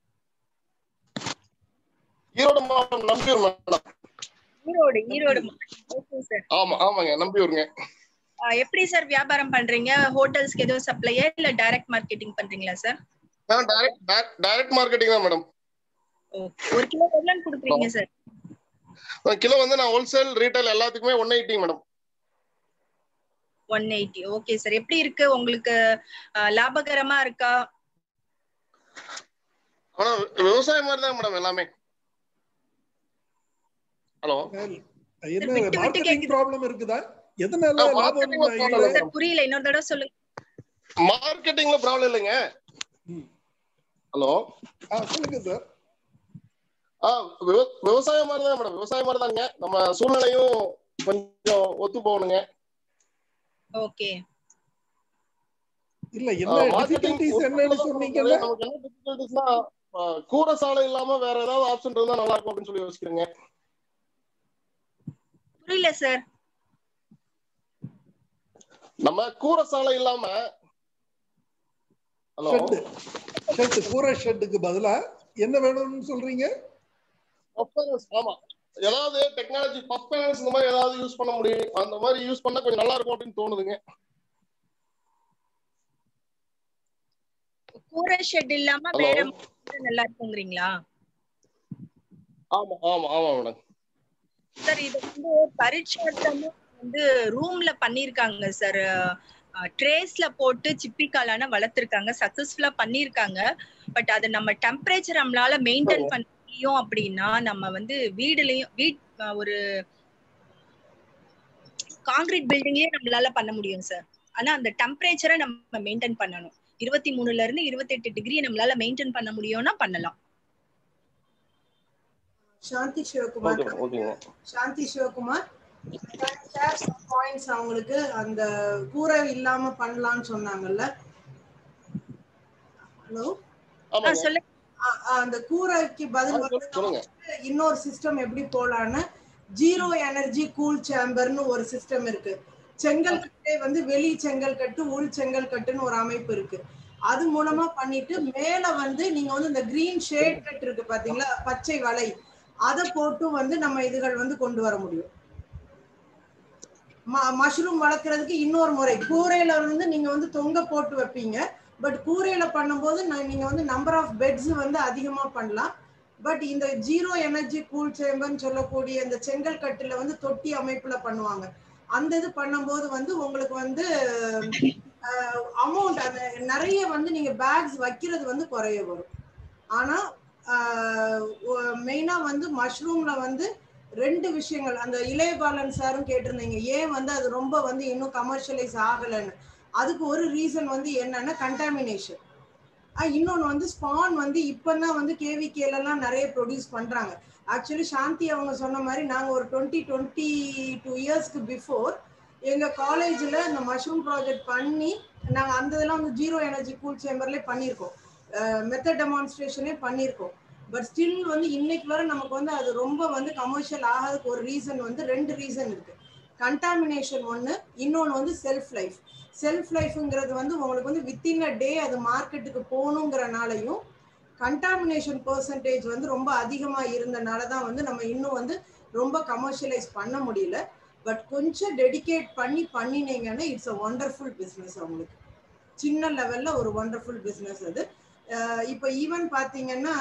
ஈரோடு மாவட்டம் Nambiyur madam Erode Erode okay sir ஆமா ஆமாங்க நம்பியூருங்க எப்படி சார் வியாபாரம் பண்றீங்க ஹோட்டல்ஸ்க்கு எதுவும் சப்ளையா இல்ல டைரக்ட் மார்க்கெட்டிங் பண்றீங்களா சார் நான் டைரக்ட் டைரக்ட் மார்க்கெட்டிங் தான் மேடம் ஒரு கிலோ எவ்வளவு கொடுக்குறீங்க சார் கிலோ வந்து நான் ஹோல்சேல் ரீட்டைல் எல்லாத்துக்குமே one eighty madam one eighty okay sir எப்படி இருக்கு உங்களுக்கு அஹ், லாபகரமா இருக்கா ஆனா விவசாயம் மாதிரி தான் மேடம் எல்லாமே ஹலோ என்ன விட்டு விட்டு மார்க்கெட்டிங் ப்ராப்ளம் இருக்குதா எதனால ஆ, லாபம் marketing ல problem இல்லை? இல்ல. சார் புரியல இன்னொரு தடவை சொல்லுங்க மார்க்கெட்டிங்ல ப்ராப்ளம் இல்லைங்க ம். ஹலோ ஆ, சொல்லுங்க சார் ஆ விவ- விவசாயம் மாதிரி தான் மேடம் விவசாயம் மாதிரி தாங்க நம்ம சூழ்நிலையும் கொஞ்சம் ஒத்து போகணுங்க ஓகே இல்ல என்ன டிஃபிகல்டிஸ் என்னன்னு சொன்னீங்கன்னா நமக்கு என்ன டிஃபிகல்டிஸ்னா கூரை சாலை இல்லாம வேற ஏதாவது ஆப்ஷன் இருந்தா நல்லா இருக்கும் அப்படின்னு சொல்லி யோசிக்கிறேங்க புரியல சார் நம்ம கூரை சாலை இல்லாம ஹலோ ஷெட் ஷெட் கூரை ஷெட்டுக்கு பதிலா என்ன வேணும்னு சொல்றீங்க ஆமா ஏதாவது டெக்னாலஜி பஃப் பேனல்ஸ் இந்த மாதிரி ஏதாவது யூஸ் பண்ண முடியும் அந்த மாதிரி யூஸ் பண்ணா கொஞ்சம் நல்லா இருக்கும் அப்படின்னு தோணுதுங்க கூரை ஷெட் இல்லாம Hello? வேற மாதிரி நல்லா இருக்குங்கிறீங்களா ஆமா ஆமா ஆமா மேடம் சார் இது வந்து பரீட்சார்த்தமும் வந்து ரூம்ல பண்ணிருக்காங்க சார் ட்ரேஸ்ல போட்டு சிப்பி காளான வளர்த்துருக்காங்க சக்சஸ்ஃபுல்லா பண்ணிருக்காங்க பட் அது நம்ம டெம்பரேச்சர் நம்மளால மெயின்டைன் பண்ண முடியும் அப்படின்னா நம்ம வந்து வீடுலயும் வீட் அஹ் ஒரு காங்கிரீட் பில்டிங்லயே நம்மளால பண்ண முடியும் சார் ஆனா அந்த டெம்பரேச்சரை நம்ம மெயின்டைன் பண்ணணும் இருபத்தி மூணுல இருந்து இருபத்தி எட்டு டிகிரி நம்மளால மெயின்டைன் பண்ண முடியும்னா பண்ணலாம் சாந்தி சிவகுமார் ஓகே ஓகேங்க சாந்தி சிவகுமார் பாயிண்ட்ஸ் அவங்களுக்கு அந்த கூரை இல்லாம பண்ணலாம்னு சொன்னாங்கல்ல ஹலோ ஆமாங்க சொல்லுங்க அந்த கூரைக்கு பதில் ஆ, வந்து சொல்லுங்க நமக்கு இன்னொரு சிஸ்டம் எப்படி போலான்னு ஜீரோ எனர்ஜி கூல் சேம்பர்னு ஒரு சிஸ்டம் இருக்கு செங்கல் கட்டே வந்து வெளி செங்கல் கட்டு உள் செங்கல் கட்டுன்னு ஒரு அமைப்பு இருக்கு அது மூலமா பண்ணிட்டு மேல வந்து நீங்க வந்து இந்த கிரீன் ஷேட் கட் இருக்கு பாத்தீங்களா பச்சை வலை அதை போட்டு வந்து நம்ம இதுகள் வந்து கொண்டு வர முடியும் மஷ்ரூம் வளர்க்கறதுக்கு இன்னொரு முறை கூரையில வந்து நீங்க வந்து தொங்க போட்டு வைப்பீங்க பட் கூரையில பண்ணும்போது நான் நீங்க வந்து நம்பர் ஆஃப் பெட்ஸ் வந்து அதிகமா பண்ணலாம் பட் இந்த ஜீரோ எனர்ஜி கூல் சேம்பர்னு சொல்லக்கூடிய இந்த செங்கல் கட்டுல வந்து தொட்டி அமைப்புல பண்ணுவாங்க அந்த இது பண்ணும்போது வந்து உங்களுக்கு வந்து அமௌண்ட் அந்த நிறைய வந்து நீங்க பேக்ஸ் வைக்கிறது வந்து குறைய வரும் ஆனா மெயினா வந்து மஷ்ரூம்ல வந்து ரெண்டு விஷயங்கள் அந்த இளையபாலன் சாரும் கேட்டிருந்தீங்க ஏன் வந்து அது ரொம்ப வந்து இன்னும் கமர்ஷியலைஸ் ஆகலைன்னு அதுக்கு ஒரு ரீசன் வந்து என்னன்னா கண்டாமினேஷன் இன்னொன்று வந்து ஸ்பான் வந்து இப்போதான் வந்து கேவிகேலாம் நிறைய ப்ரொடியூஸ் பண்ணுறாங்க ஆக்சுவலி சாந்தி அவங்க சொன்ன மாதிரி நாங்கள் ஒரு டுவெண்ட்டி டுவெண்ட்டி டூ இயர்ஸ்க்கு பிஃபோர் எங்கள் காலேஜில் இந்த மஷ்ரூம் ப்ராஜெக்ட் பண்ணி நாங்கள் அந்த இதெல்லாம் வந்து ஜீரோ எனர்ஜி கூல் சேம்பர்லேயே பண்ணியிருக்கோம் மெத்தட் டெமான்ஸ்ட்ரேஷனே பண்ணியிருக்கோம் பட் ஸ்டில் வந்து இன்னைக்கு வரை நமக்கு வந்து அது ரொம்ப வந்து கமர்ஷியல் ஆகாததுக்கு ஒரு ரீசன் வந்து ரெண்டு ரீசன் இருக்கு கண்டாமினேஷன் ஒன்று இன்னொன்று வந்து செல்ஃப் லைஃப் செல்ஃப் லைஃப்ங்கிறது வந்து உங்களுக்கு வந்து வித்தின் அ டே அது மார்க்கெட்டுக்கு போகணுங்கிறனாலையும் கண்டாமினேஷன் பர்சன்டேஜ் வந்து ரொம்ப அதிகமாக இருந்தனால தான் வந்து நம்ம இன்னும் வந்து ரொம்ப கமர்ஷியலைஸ் பண்ண முடியல பட் கொஞ்சம் டெடிகேட் பண்ணி பண்ணினீங்கன்னா இட்ஸ் அ ஒண்டர்ஃபுல் பிஸ்னஸ் அவங்களுக்கு சின்ன லெவலில் ஒரு ஒண்டர்ஃபுல் பிஸ்னஸ் அது இப்போ ஈவன் பார்த்தீங்கன்னா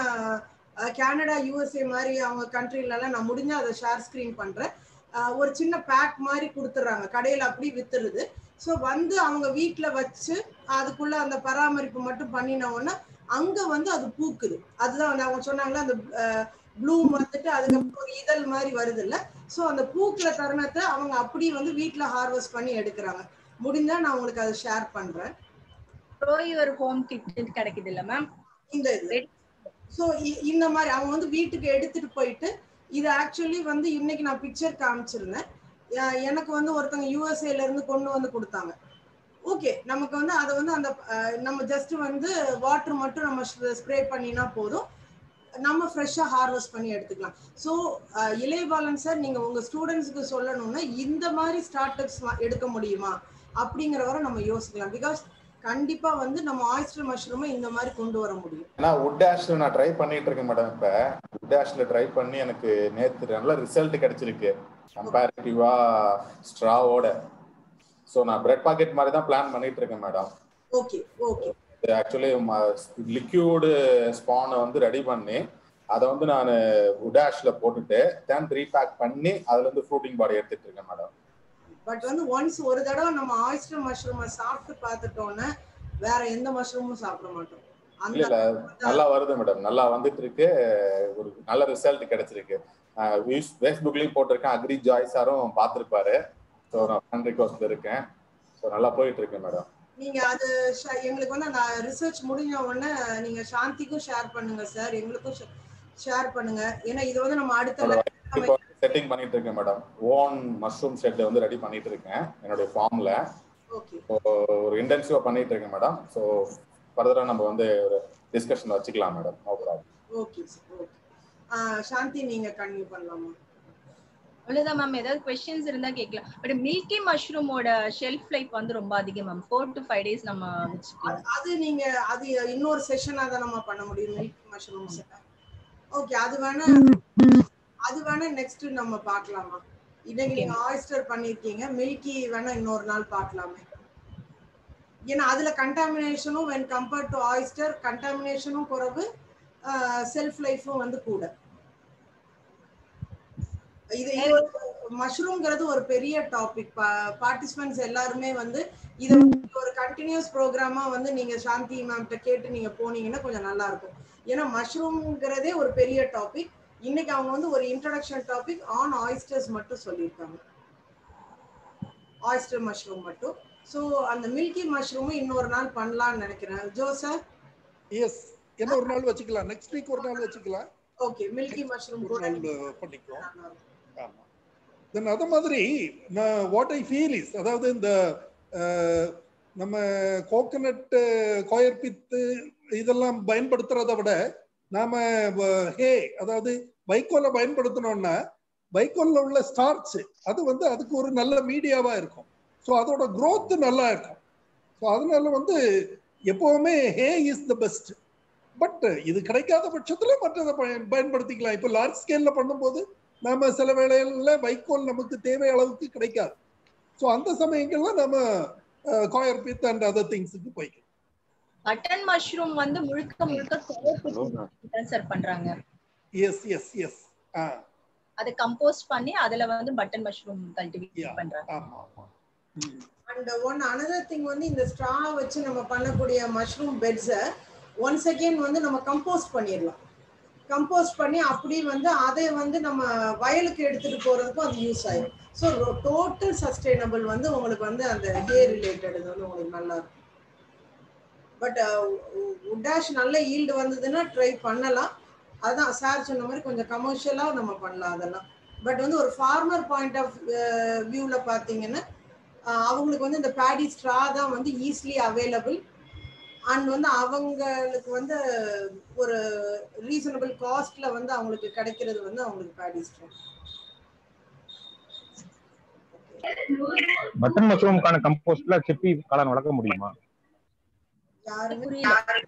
கனடா யூஎஸ்ஏ மாதிரி அவங்க கண்ட்ரிலலாம் நான் முடிஞ்சால் அதை ஷேர் ஸ்க்ரீன் பண்ணுறேன் ஒரு சின்ன பேக் மாதிரி கொடுத்துட்றாங்க கடையில் அப்படி வித்துருது ஸோ வந்து அவங்க வீட்டில் வச்சு அதுக்குள்ள அந்த பராமரிப்பு மட்டும் பண்ணினோன்னா அங்கே வந்து அது பூக்குது அதுதான் அவங்க சொன்னாங்களா அந்த ப்ளூம் வந்துட்டு அதுக்கப்புறம் ஒரு இதழ் மாதிரி வருது இல்ல ஸோ அந்த பூக்கிற தருணத்தை அவங்க அப்படி வந்து வீட்டில் ஹார்வெஸ்ட் பண்ணி எடுக்கிறாங்க முடிஞ்சா நான் உங்களுக்கு அதை ஷேர் பண்றேன் ப்ரோ யுவர் ஹோம் கிட் கிடைக்குது இல்ல மேம் இந்த இது ஸோ இந்த மாதிரி அவங்க வந்து வீட்டுக்கு எடுத்துட்டு போயிட்டு இது ஆக்சுவலி வந்து இன்னைக்கு நான் பிக்சர் காமிச்சிருந்தேன் எனக்கு வந்து ஒருத்தவங்க யூஎஸ்ஏல இருந்து கொண்டு வந்து கொடுத்தாங்க ஓகே நமக்கு வந்து அதை வந்து அந்த நம்ம ஜஸ்ட் வந்து வாட்டர் மட்டும் நம்ம ஸ்ப்ரே பண்ணினா போதும் நம்ம ஃப்ரெஷ்ஷாக ஹார்வெஸ்ட் பண்ணி எடுத்துக்கலாம் ஸோ இளையபாலன் சார் நீங்கள் உங்கள் ஸ்டூடெண்ட்ஸுக்கு சொல்லணும்னா இந்த மாதிரி ஸ்டார்ட் அப்ஸ் எடுக்க முடியுமா அப்படிங்கிற வரை நம்ம யோசிக்கலாம் பிகாஸ் கண்டிப்பா வந்து நம்ம ஆயிஸ்டர் மஷ்ரூமை இந்த மாதிரி கொண்டு வர முடியும் ஏன்னா உட் ஆஷ்ல நான் ட்ரை பண்ணிட்டு இருக்கேன் மேடம் இப்ப உட் ஆஷ்ல ட்ரை பண்ணி எனக்கு நேத்து நல்ல ரிசல்ட் கிடைச்சிருக்கு கம்பேரிட்டிவா ஸ்ட்ராவோட ஸோ நான் பிரெட் பாக்கெட் மாதிரி தான் பிளான் பண்ணிட்டு இருக்கேன் madam okay okay actually liquid ஸ்பானை வந்து ரெடி பண்ணி அதை வந்து நான் உடாஷ்ல போட்டுட்டு தென் ரீபேக் பண்ணி அதுல இருந்து ஃப்ரூட்டிங் பாடி எடுத்துட்டு இருக்கேன் மேடம் பட் வந்து ஒன்ஸ் ஒரு தடவை நம்ம ஆயிஸ்டர் மஷ்ரூமை சாப்பிட்டு பார்த்துட்டோன்னா வேற எந்த மஷ்ரூமும் சாப்பிட மாட்டோம் இல்ல இல்ல நல்லா வருது மேடம் நல்லா வந்துட்டு இருக்கு ஒரு நல்ல ரிசல்ட் கிடைச்சிருக்கு ஃபேஸ்புக்லயும் போட்டிருக்கேன் அக்ரி ஜாய் சாரும் பார்த்துருப்பாரு ஸோ நான் ஃப்ரெண்ட் ரிக்வஸ்ட்ல இருக்கேன் ஸோ நல்லா போயிட்டு இருக்கேன் மேடம் நீங்க அது எங்களுக்கு வந்து அந்த ரிசர்ச் முடிஞ்ச உடனே நீங்க சாந்திக்கும் ஷேர் பண்ணுங்க சார் எங்களுக்கும் ஷேர் பண்ணுங்க ஏன்னா இது வந்து நம்ம அடுத்த செட்டிங் பண்ணிட்டு இருக்கேன் மேடம் ஓன் மஷ்ரூம் ஷெட் வந்து ரெடி பண்ணிட்டு இருக்கேன் என்னுடைய ஃபார்ம்ல ஒரு இன்டென்சிவா பண்ணிட்டு இருக்கேன் மேடம் ஸோ ஃபர்தரா நம்ம வந்து ஒரு டிஸ்கஷன் வச்சுக்கலாம் madam no problem okay sir okay Shanthi நீங்க கண்டினியூ பண்ணலாமா அவ்வளவுதான் மேம் ஏதாவது கொஸ்டின்ஸ் இருந்தா கேட்கலாம் பட் மில்கி மஷ்ரூமோட ஷெல்ஃப் லைஃப் வந்து ரொம்ப அதிகம் ma'am four to five days நம்ம வச்சுக்கலாம் அது நீங்க அது இன்னொரு செஷனா தான் நம்ம பண்ண முடியும் மில்கி மஷ்ரூம்ஸ் ஓகே அது வேணா அது வேணா நெக்ஸ்ட் நம்ம பார்க்கலாமா இன்னைக்கு நீங்க ஆயிஸ்டர் பண்ணிருக்கீங்க மில்கி வேணா இன்னொரு நாள் பார்க்கலாமே ஏன்னா அதுல கண்டாமினேஷனும் வென் கம்பேர்ட் டு ஆயிஸ்டர் கண்டாமினேஷனும் குறைவு செல்ஃப் லைஃபும் வந்து கூட இது மஷ்ரூம்ங்கிறது ஒரு பெரிய டாபிக் பார்ட்டிசிபென்ட்ஸ் எல்லாருமே வந்து இது ஒரு கண்டினியூஸ் ப்ரோக்ராமா வந்து நீங்க சாந்தி மேம்கிட்ட கேட்டு நீங்க போனீங்கன்னா கொஞ்சம் நல்லா இருக்கும் ஏன்னா மஷ்ரூம்ங்கிறதே ஒரு பெரிய டாபிக் இன்னைக்கு அவங்க வந்து ஒரு இன்ட்ரடக்ஷன் டாபிக் ஆன் ஆயிஸ்டர்ஸ் மட்டும் சொல்லியிருக்காங்க ஆயிஸ்டர் மஷ்ரூம் மட்டும் ஸோ அந்த மில்கி மஷ்ரூமும் இன்னொரு நாள் பண்ணலாம்னு நினைக்கிறேன் ஜோ சார் எஸ் என்ன ஒரு நாள் வச்சுக்கலாம் நெக்ஸ்ட் வீக் ஒரு நாள் வச்சுக்கலாம் ஓகே மில்கி மஷ்ரூம் ஒரு கூட நாள் பண்ணிக்குவோம் ஆமா தென் அத மாதிரி நான் வாட் ஐ ஃபீல் இஸ் அதாவது இந்த அஹ், நம்ம கோகனட் கோயர்பித்து இதெல்லாம் பயன்படுத்துறதை விட நாம ஹே அதாவது வைக்கோலை பயன்படுத்தினோம்னா வைக்கோல்ல உள்ள ஸ்டார்ச் அது வந்து அதுக்கு ஒரு நல்ல மீடியாவா இருக்கும் ஸோ அதோட growth நல்லா இருக்கும் ஸோ அதனால வந்து எப்பவுமே hay is the best but இது கிடைக்காத பட்சத்துல மற்றதை பயன் பயன்படுத்திக்கலாம் இப்போ லார்ஜ் ஸ்கேல்ல பண்ணும்போது நாம சில வேளைகள்ல வைக்கோல் நமக்கு தேவை அளவுக்கு கிடைக்காது ஸோ அந்த சமயங்கள்ல நம்ம காயர் பித் அண்ட் அதர் திங்ஸுக்கு போய்க்கலாம் பட்டன் மஷ்ரூம் வந்து முழுக்க முழுக்க சார் பண்றாங்க எஸ் எஸ் எஸ் ஆ அதை கம்போஸ்ட் பண்ணி அதுல வந்து பட்டன் மஷ்ரூம் கல்டிவேட் பண்றாங்க ஆமா ஆமா அண்ட் ஒன் அனதர் திங் வந்து இந்த ஸ்ட்ரா வச்சு நம்ம பண்ணக்கூடிய மஷ்ரூம் பெட்ஸை ஒன்ஸ் அகெயின் வந்து நம்ம கம்போஸ்ட் பண்ணிடலாம் கம்போஸ்ட் பண்ணி அப்படியே வந்து அதை வந்து நம்ம வயலுக்கு எடுத்துட்டு போறதுக்கும் அது யூஸ் ஆயிடும் ஸோ டோட்டல் சஸ்டைனபிள் வந்து உங்களுக்கு வந்து அந்த ஹேர் ரிலேட்டட் வந்து உங்களுக்கு நல்லா இருக்கும் பட் உட்டாஷ் நல்ல ஈல்டு வந்ததுன்னா ட்ரை பண்ணலாம் அதான் சார் சொன்ன மாதிரி கொஞ்சம் கமர்ஷியலாக நம்ம பண்ணலாம் அதெல்லாம் பட் வந்து ஒரு ஃபார்மர் பாயிண்ட் ஆஃப் வியூவில் பார்த்தீங்கன்னா ஆஹ் அவங்களுக்கு வந்து இந்த பேடி ஸ்ட்ரா தான் வந்து ஈஸிலி அவைலபிள் அண்ட் வந்து அவங்களுக்கு வந்து ஒரு ரீசனபிள் காஸ்ட்ல வந்து அவங்களுக்கு கிடைக்கிறது வந்து அவங்களுக்கு பேடி ஸ்ட்ரா பட்டன் மஷ்ரூமுக்கான கம்போஸ்ட்ல சிப்பி காளான் வளர்க்க முடியுமா யாருமே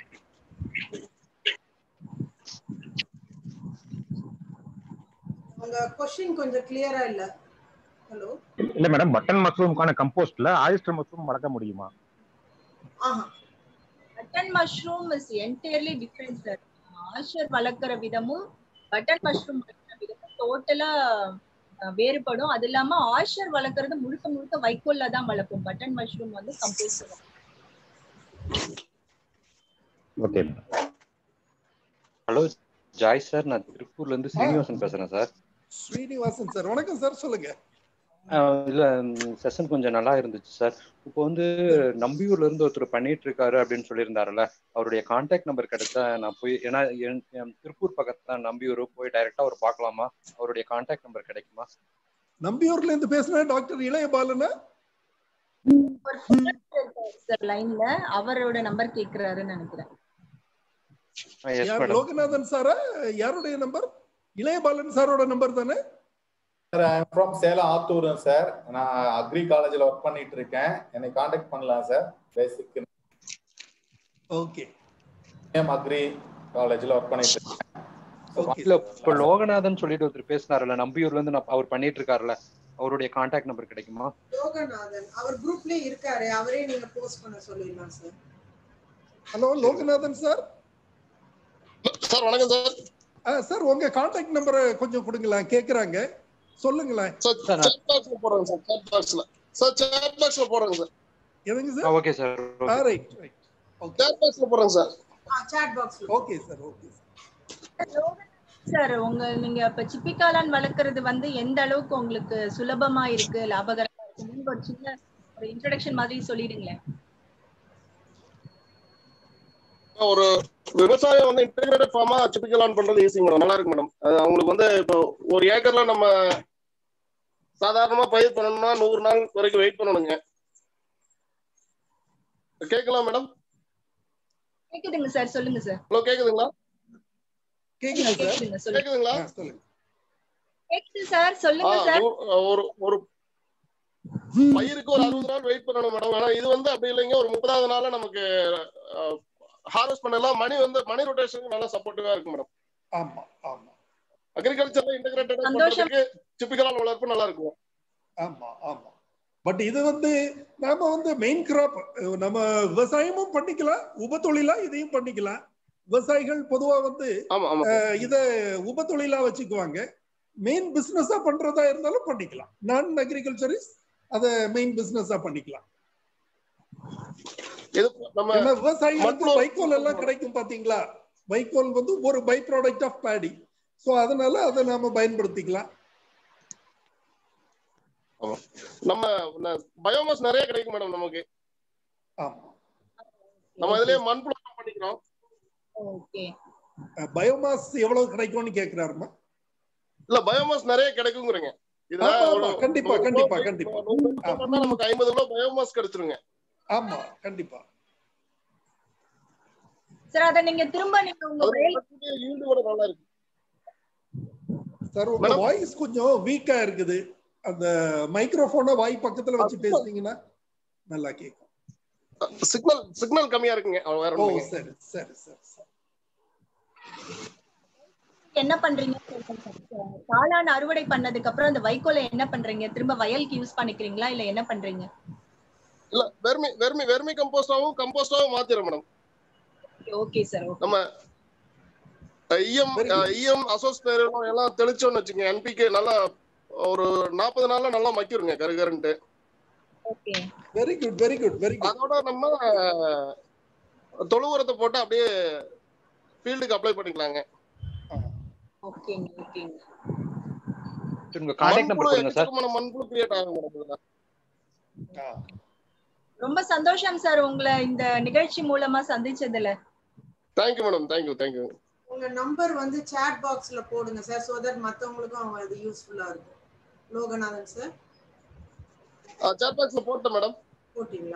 உங்க கொஸ்டின் கொஞ்சம் கிளியரா இல்ல ஹலோ இல்ல மேடம் பட்டன் மஷ்ரூமுக்கான கம்போஸ்ட்ல ஆயிஸ்டர் மஷ்ரூம் வளர்க்க முடியுமா ஆஹா button mushroom is entirely different sir ஆஷர் வளர்க்குற விதமும் பட்டன் மஷ்ரூம் வளர்க்குற விதமும் டோட்டலா வேறுபடும் அது இல்லாம ஆஷர் வளர்க்கறது முழுக்க முழுக்க வைக்கோல்ல தான் வளர்ப்போம் பட்டன் மஷ்ரூம் வந்து கம்போஸ்ட் ஓகே ஹலோ ஜாய் சார் நான் திருப்பூர்ல இருந்து சீனிவாசன் பேசுறேன் சார் ஸ்ரீனிவாசன் சார் வணக்கம் சார் சொல்லுங்க ஆஹ் இல்ல செஷன் கொஞ்சம் நல்லா இருந்துச்சு சார் இப்போ வந்து நம்பியூர்ல இருந்து ஒருத்தர் பண்ணிட்டு இருக்காரு அப்படின்னு சொல்லியிருந்தாருல்ல அவருடைய கான்டாக்ட் நம்பர் கிடைச்சா நான் போய் ஏன்னா என்- என் திருப்பூர் பக்கத்துல தான் நம்பியூர் போய் டைரக்டா அவர் பார்க்கலாமா அவருடைய கான்டாக்ட் நம்பர் கிடைக்குமா நம்பியூர்ல இருந்து பேசுன டாக்டர் இளையபாலனா சார் லைன்ல அவரோட நம்பர் கேக்குறாருன்னு நினைக்கிறேன் எஸ் யார் மேடம் லோகநாதன் சாரா யாருடைய நம்பர் இளையபாலன் சாரோட நம்பர் தானே sir I from Salem Attur sir நான் அக்ரி காலேஜில் ஒர்க் பண்ணிட்டு இருக்கேன் என்னை காண்டாக்ட் பண்ணலாம் sir basic okay name agri காலேஜில் ஒர்க் பண்ணிட்டு இருக்கேன் இல்ல இப்போ லோகநாதன் சொல்லிட்டு ஒருத்தர் பேசினாருல்ல நம்பியூர்ல இருந்து நான் அவர் பண்ணிட்டு இருக்காருல்ல அவருடைய கான்டாக்ட் நம்பர் கிடைக்குமா யோகநாதன் அவர் குரூப்லயே இருக்காரு அவரே நீங்க போஸ்ட் பண்ண சொல்லிடலாம் sir hello Loganathan sir sir வணக்கம் சார் சார் உங்க கான்டாக்ட் நம்பரை கொஞ்சம் கொடுங்களேன் கேக்குறாங்க சொல்லுங்களேன் சார் chat boxல போடுறேங்க சார் chat boxல சார் chat boxல போடுறேங்க சார் எதுங்க சார் ஓகே சார் ஆ ரைட் ரைட் chat boxல போடுறேங்க சார் சாட் பாக்ஸ்ல ஓகே சார் ஓகே சார் உங்க நீங்க இப்ப சிப்பி காளான் வளர்க்கறது வந்து எந்த அளவுக்கு உங்களுக்கு சுலபமா இருக்கு லாபகரமா இருக்கு நீங்க ஒரு சின்ன ஒரு இன்ட்ரடக்ஷன் மாதிரி சொல்லிடுங்களேன் ஒரு விவசாயம் வந்து இன்டெகிரேட்டட் ஃபார்மா சிப்பிக்கலான் பண்றது ஈஸி மேடம் நல்லா இருக்கு மேடம் அது அவங்களுக்கு வந்து இப்போ ஒரு ஏக்கர்ல நம்ம சாதாரணமா பயிர் பண்ணணும்னா நூறு நாள் வரைக்கும் வெயிட் பண்ணணுங்க கேட்கலாம் மேடம் கேக்குதுங்க சார் சொல்லுங்க சார் ஹலோ கேக்குதுங்களா கேக்குது சார் கேக்குதுங்க சொல்லுங்க கேக்குதுங்களா சொல்லுங்க கேக்குது சார் ஆ, சொல்லுங்க சார் நூ- ஒரு ஒரு பயிருக்கு ஒரு அறுபது நாள் வெயிட் பண்ணணும் மேடம் ஆனா இது வந்து அப்படி இல்லைங்க ஒரு முப்பதாவது நாள்ல நமக்கு ஹார்வெஸ்ட் பண்ணலாம் மணி வந்து மணி ரொட்டேஷனுக்கு நல்லா சப்போர்ட்டிவா இருக்கு மேடம் ஆமா ஆமா அக்ரிகல்ச்சர்ல இன்டெகிரேட்டட் சந்தோஷம். பண்றதுக்கு டிபிக்கலான வளர்ப்பு நல்லா இருக்கும் ஆமா ஆமா பட் இது வந்து நாம வந்து மெயின் கிராப் நம்ம விவசாயமும் பண்ணிக்கலாம் உபத்தொழிலா இதையும் பண்ணிக்கலாம் விவசாயிகள் பொதுவா வந்து ஆமா ஆமா அஹ், இத உபத்தொழிலா வச்சுக்குவாங்க மெயின் பிசினஸா பண்றதா இருந்தாலும் பண்ணிக்கலாம் நான் அக்ரிகல்ச்சரிஸ் அதை மெயின் பிசினஸா பண்ணிக்கலாம் இது நம்ம ஏன்னா விவசாயிகளுக்கு மண்புழு- வைக்கோல் எல்லாம் கிடைக்கும் பாத்தீங்களா வைக்கோல் வந்து ஒரு by product of paddy so அதனால அதை நாம பயன்படுத்திக்கலாம் ஆமா. நம்ம பயோமாஸ் நிறைய கிடைக்கும் மேடம் நமக்கு ஆமா நம்ம இதுலயே மண்புழு பண்ணிக்கிறோம் ஓகே பயோமாஸ் எவ்வளவு கிடைக்கும்னு கேக்குறாருமா இல்ல பயோமாஸ் நிறைய கிடைக்குங்கிறீங்க இதுல ஆமா, ஒரு ஆமா, கண்டிப்பா, நூறு கண்டிப்பா, கிலோ கண்டிப்பா. நூறு கிலோ பண்ணா நமக்கு ஐம்பது கிலோ பயோமாஸ் கிடைச்சிருங்க ஆமா கண்டிப்பா சார் அத நீங்க திரும்ப நீங்க உங்க அது வயல் ஈல்டு கூட நல்லா இருக்கு சார் உங்க மேடம். வாய்ஸ் கொஞ்சம் வீக்கா இருக்குது அந்த மைக்ரோஃபோனை வாய் பக்கத்துல வச்சு பேசுனீங்கன்னா நல்லா கேட்கும் சிக்னல் சிக்னல் கம்மியா இருக்குங்க அவ்வளவு வேற ஓ ஒண்ணுங்க சரி சரி சரி சரி என்ன பண்றீங்க காளான் அறுவடை பண்ணதுக்கு அப்புறம் அந்த வைக்கோலை என்ன பண்றீங்க திரும்ப வயலுக்கு யூஸ் பண்ணிக்கிறீங்களா இல்ல என்ன பண்றீங்க இல்ல வெர்மி வெர்மி வெர்மி கம்போஸ்டாவும் கம்போஸ்டாவும் மாத்திரம் மேடம் ஓகே சார் ஓகே நம்ம இஎம் Very good. இஎம் அசோஸ்பேரம் எல்லாம் தெளிச்சோம்னு வச்சுங்க என்பிகே நல்லா ஒரு நாற்பது நாள்ல நல்லா மக்கிருங்க கருகருன்ட்டு okay very good very good very good அதோட நம்ம அஹ், தொழு உரத்தை போட்டு அப்படியே ஃபீல்டுக்கு அப்ளை பண்ணிக்கலாங்க ஓகேங்க ஓகேங்க சரி, உங்க கான்டாக்ட் நம்பர் மண்புழு கொடுங்க சார் எக்கச்சக்கமான மண்புழு கிரியேட் ஆகும் மேடம் இதுல ரொம்ப சந்தோஷம் சார் உங்களை இந்த நிகழ்ச்சி மூலமா சந்திச்சதுல தேங்க்யூ மேடம் தேங்க்யூ தேங்க்யூ உங்க நம்பர் வந்து chat பாக்ஸ்ல போடுங்க சார் சோ தட் மத்தவங்களுக்கும் அவங்க அது யூஸ்ஃபுல்லா இருக்கும் லோகநாதன் சார் சாட் பாக்ஸ்ல போட்டேன் மேடம் போட்டீங்களா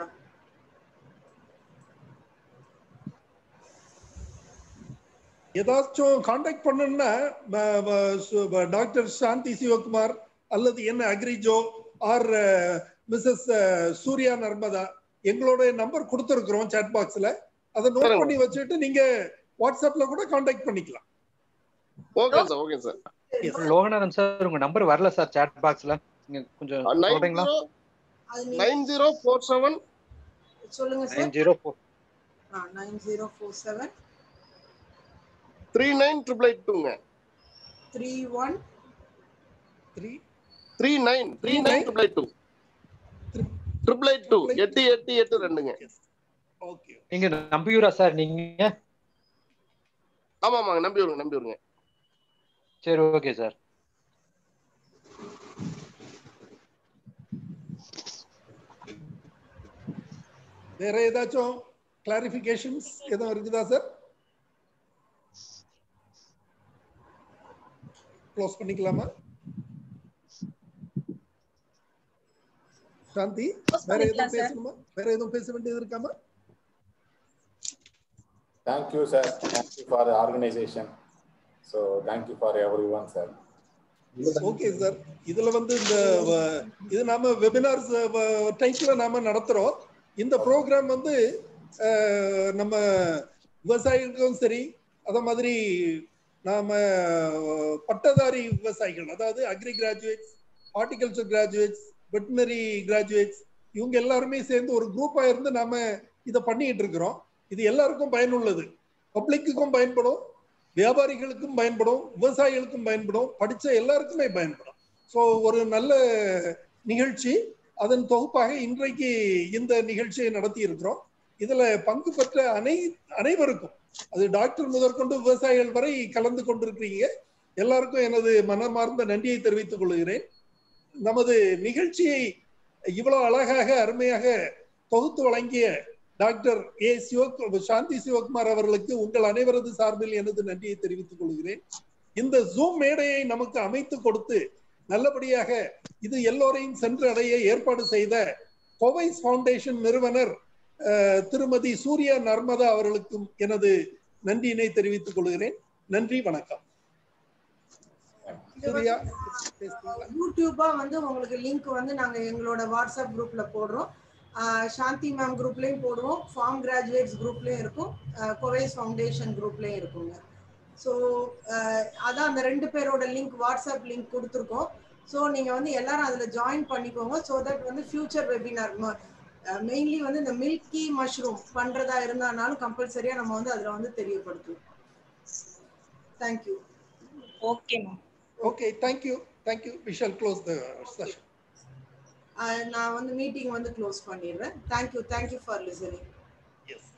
ஏதாச்சும் காண்டாக்ட் பண்ணணும்னா ம- ம- சு- ம- டாக்டர் சாந்தி சிவகுமார் அல்லது என்ன அக்ரிஜோ ஆர் மிஸ்ஸஸ் சூர்யா நர்மதா எங்களோட நம்பர் கொடுத்துருக்குறோம் சாட் பாக்ஸ்ல அதை நோட் சரிங்க. பண்ணி வச்சுட்டு நீங்க வாட்ஸ்அப்ல கூட காண்டாக்ட் பண்ணிக்கலாம் okay sir okay sir Loganathan sir உங்க நம்பர் வரல சார் சாட் பாக்ஸ்ல நீங்க கொஞ்சம் நைன் சொல்றீங்களா ஜீரோ அது நீங்க நைன் ஜீரோ ஃபோர் செவன் சொல்லுங்க nine sir zero four nine zero four seven three nine triple eight டூங்க three one three three nine three nine triple eight two triple eight two எட்டு எட்டு எட்டு ரெண்டுங்க okay நீங்க நம்பியூரா sir நீங்க ஆமா ஆமாங்க நம்பி வருங்க நம்பி வருங்க சரி ஓகே சார் வேற ஏதாச்சும் கிளாரிபிகேஷன்ஸ் எதுவும் இருக்குதா சார் க்ளோஸ் பண்ணிக்கலாமா சாந்தி Close வேற பண்ணிக்கலாம் எதுவும் sir. பேசணுமா வேற எதுவும் பேச வேண்டியது இருக்காமா Thank you, sir. Thank you for the organization. So thank you for everyone, sir. Okay sir இதுல வந்து இந்த வ- இது நாம வெபினார்ஸ் டைப்ல நாம நடத்துறோம் இந்த ப்ரோக்ராம் வந்து அஹ், நம்ம விவசாயிகளுக்கும் சரி அத மாதிரி நாம அஹ், பட்டதாரி விவசாயிகள் அதாவது agri graduates horticulture graduates veterinary graduates இவங்க எல்லாருமே சேர்ந்து ஒரு குரூப்பா இருந்து நாம இதை பண்ணிட்டு இருக்கிறோம் இது எல்லாருக்கும் பயனுள்ளது பப்ளிக்குக்கும் பயன்படும் வியாபாரிகளுக்கும் பயன்படும் விவசாயிகளுக்கும் பயன்படும் படிச்ச எல்லாருக்குமே பயன்படும் ஸோ ஒரு நல்ல நிகழ்ச்சி அதன் தொகுப்பாக இன்றைக்கு இந்த நிகழ்ச்சியை நடத்தி இருக்கிறோம் இதுல பங்கு பெற்ற அனை அனைவருக்கும் அது டாக்டர் முதற்கொண்டு விவசாயிகள் வரை கலந்து கொண்டிருக்கிறீங்க எல்லாருக்கும் எனது மனமார்ந்த நன்றியை தெரிவித்துக் கொள்கிறேன் நமது நிகழ்ச்சியை இவ்வளவு அழகாக அருமையாக தொகுத்து வழங்கிய டாக்டர் ஏ சிவக் சாந்தி சிவகுமார் அவர்களுக்கு உங்கள் அனைவரது சார்பில் எனது நன்றியை தெரிவித்துக் கொள்கிறேன் இந்த ஜூம் மேடையை நமக்கு அமைத்து கொடுத்து நல்லபடியாக இது எல்லோரையும் சென்று அடைய ஏற்பாடு செய்த கோவைஸ் ஃபவுண்டேஷன் நிறுவனர் அஹ், திருமதி சூர்யா நர்மதா அவர்களுக்கும் எனது நன்றியினை தெரிவித்துக் கொள்கிறேன் நன்றி வணக்கம் சூர்யா பேசுறீங்களா? யூடியூபா வந்து உங்களுக்கு லிங்க் வந்து நாங்க எங்களோட வாட்ஸ்அப் குரூப்ல போடுறோம் ஆஹ் சாந்தி மேம் குரூப்லயும் போடுவோம் ஃபார்ம் கிராஜுவேட்ஸ் குரூப்லயும் இருக்கும் கோவேஸ் ஃபவுண்டேஷன் குரூப்லயும் இருக்குங்க ஸோ அதான் அந்த ரெண்டு பேரோட லிங்க் வாட்ஸ்அப் லிங்க் கொடுத்துருக்கோம் ஸோ நீங்க வந்து எல்லாரும் அதுல ஜாயின் பண்ணிக்கோங்க ஸோ தட் வந்து ஃபியூச்சர் வெபினார் மெயின்லி வந்து இந்த மில்கி மஷ்ரூம் பண்றதா இருந்தாலும் கம்பல்சரியா நம்ம வந்து அதுல வந்து தெரியப்படுத்துவோம் thank you okay ma'am okay thank you thank you we shall close the session நான் வந்து மீட்டிங் வந்து க்ளோஸ் பண்ணிடுறேன் thank you thank you for listening S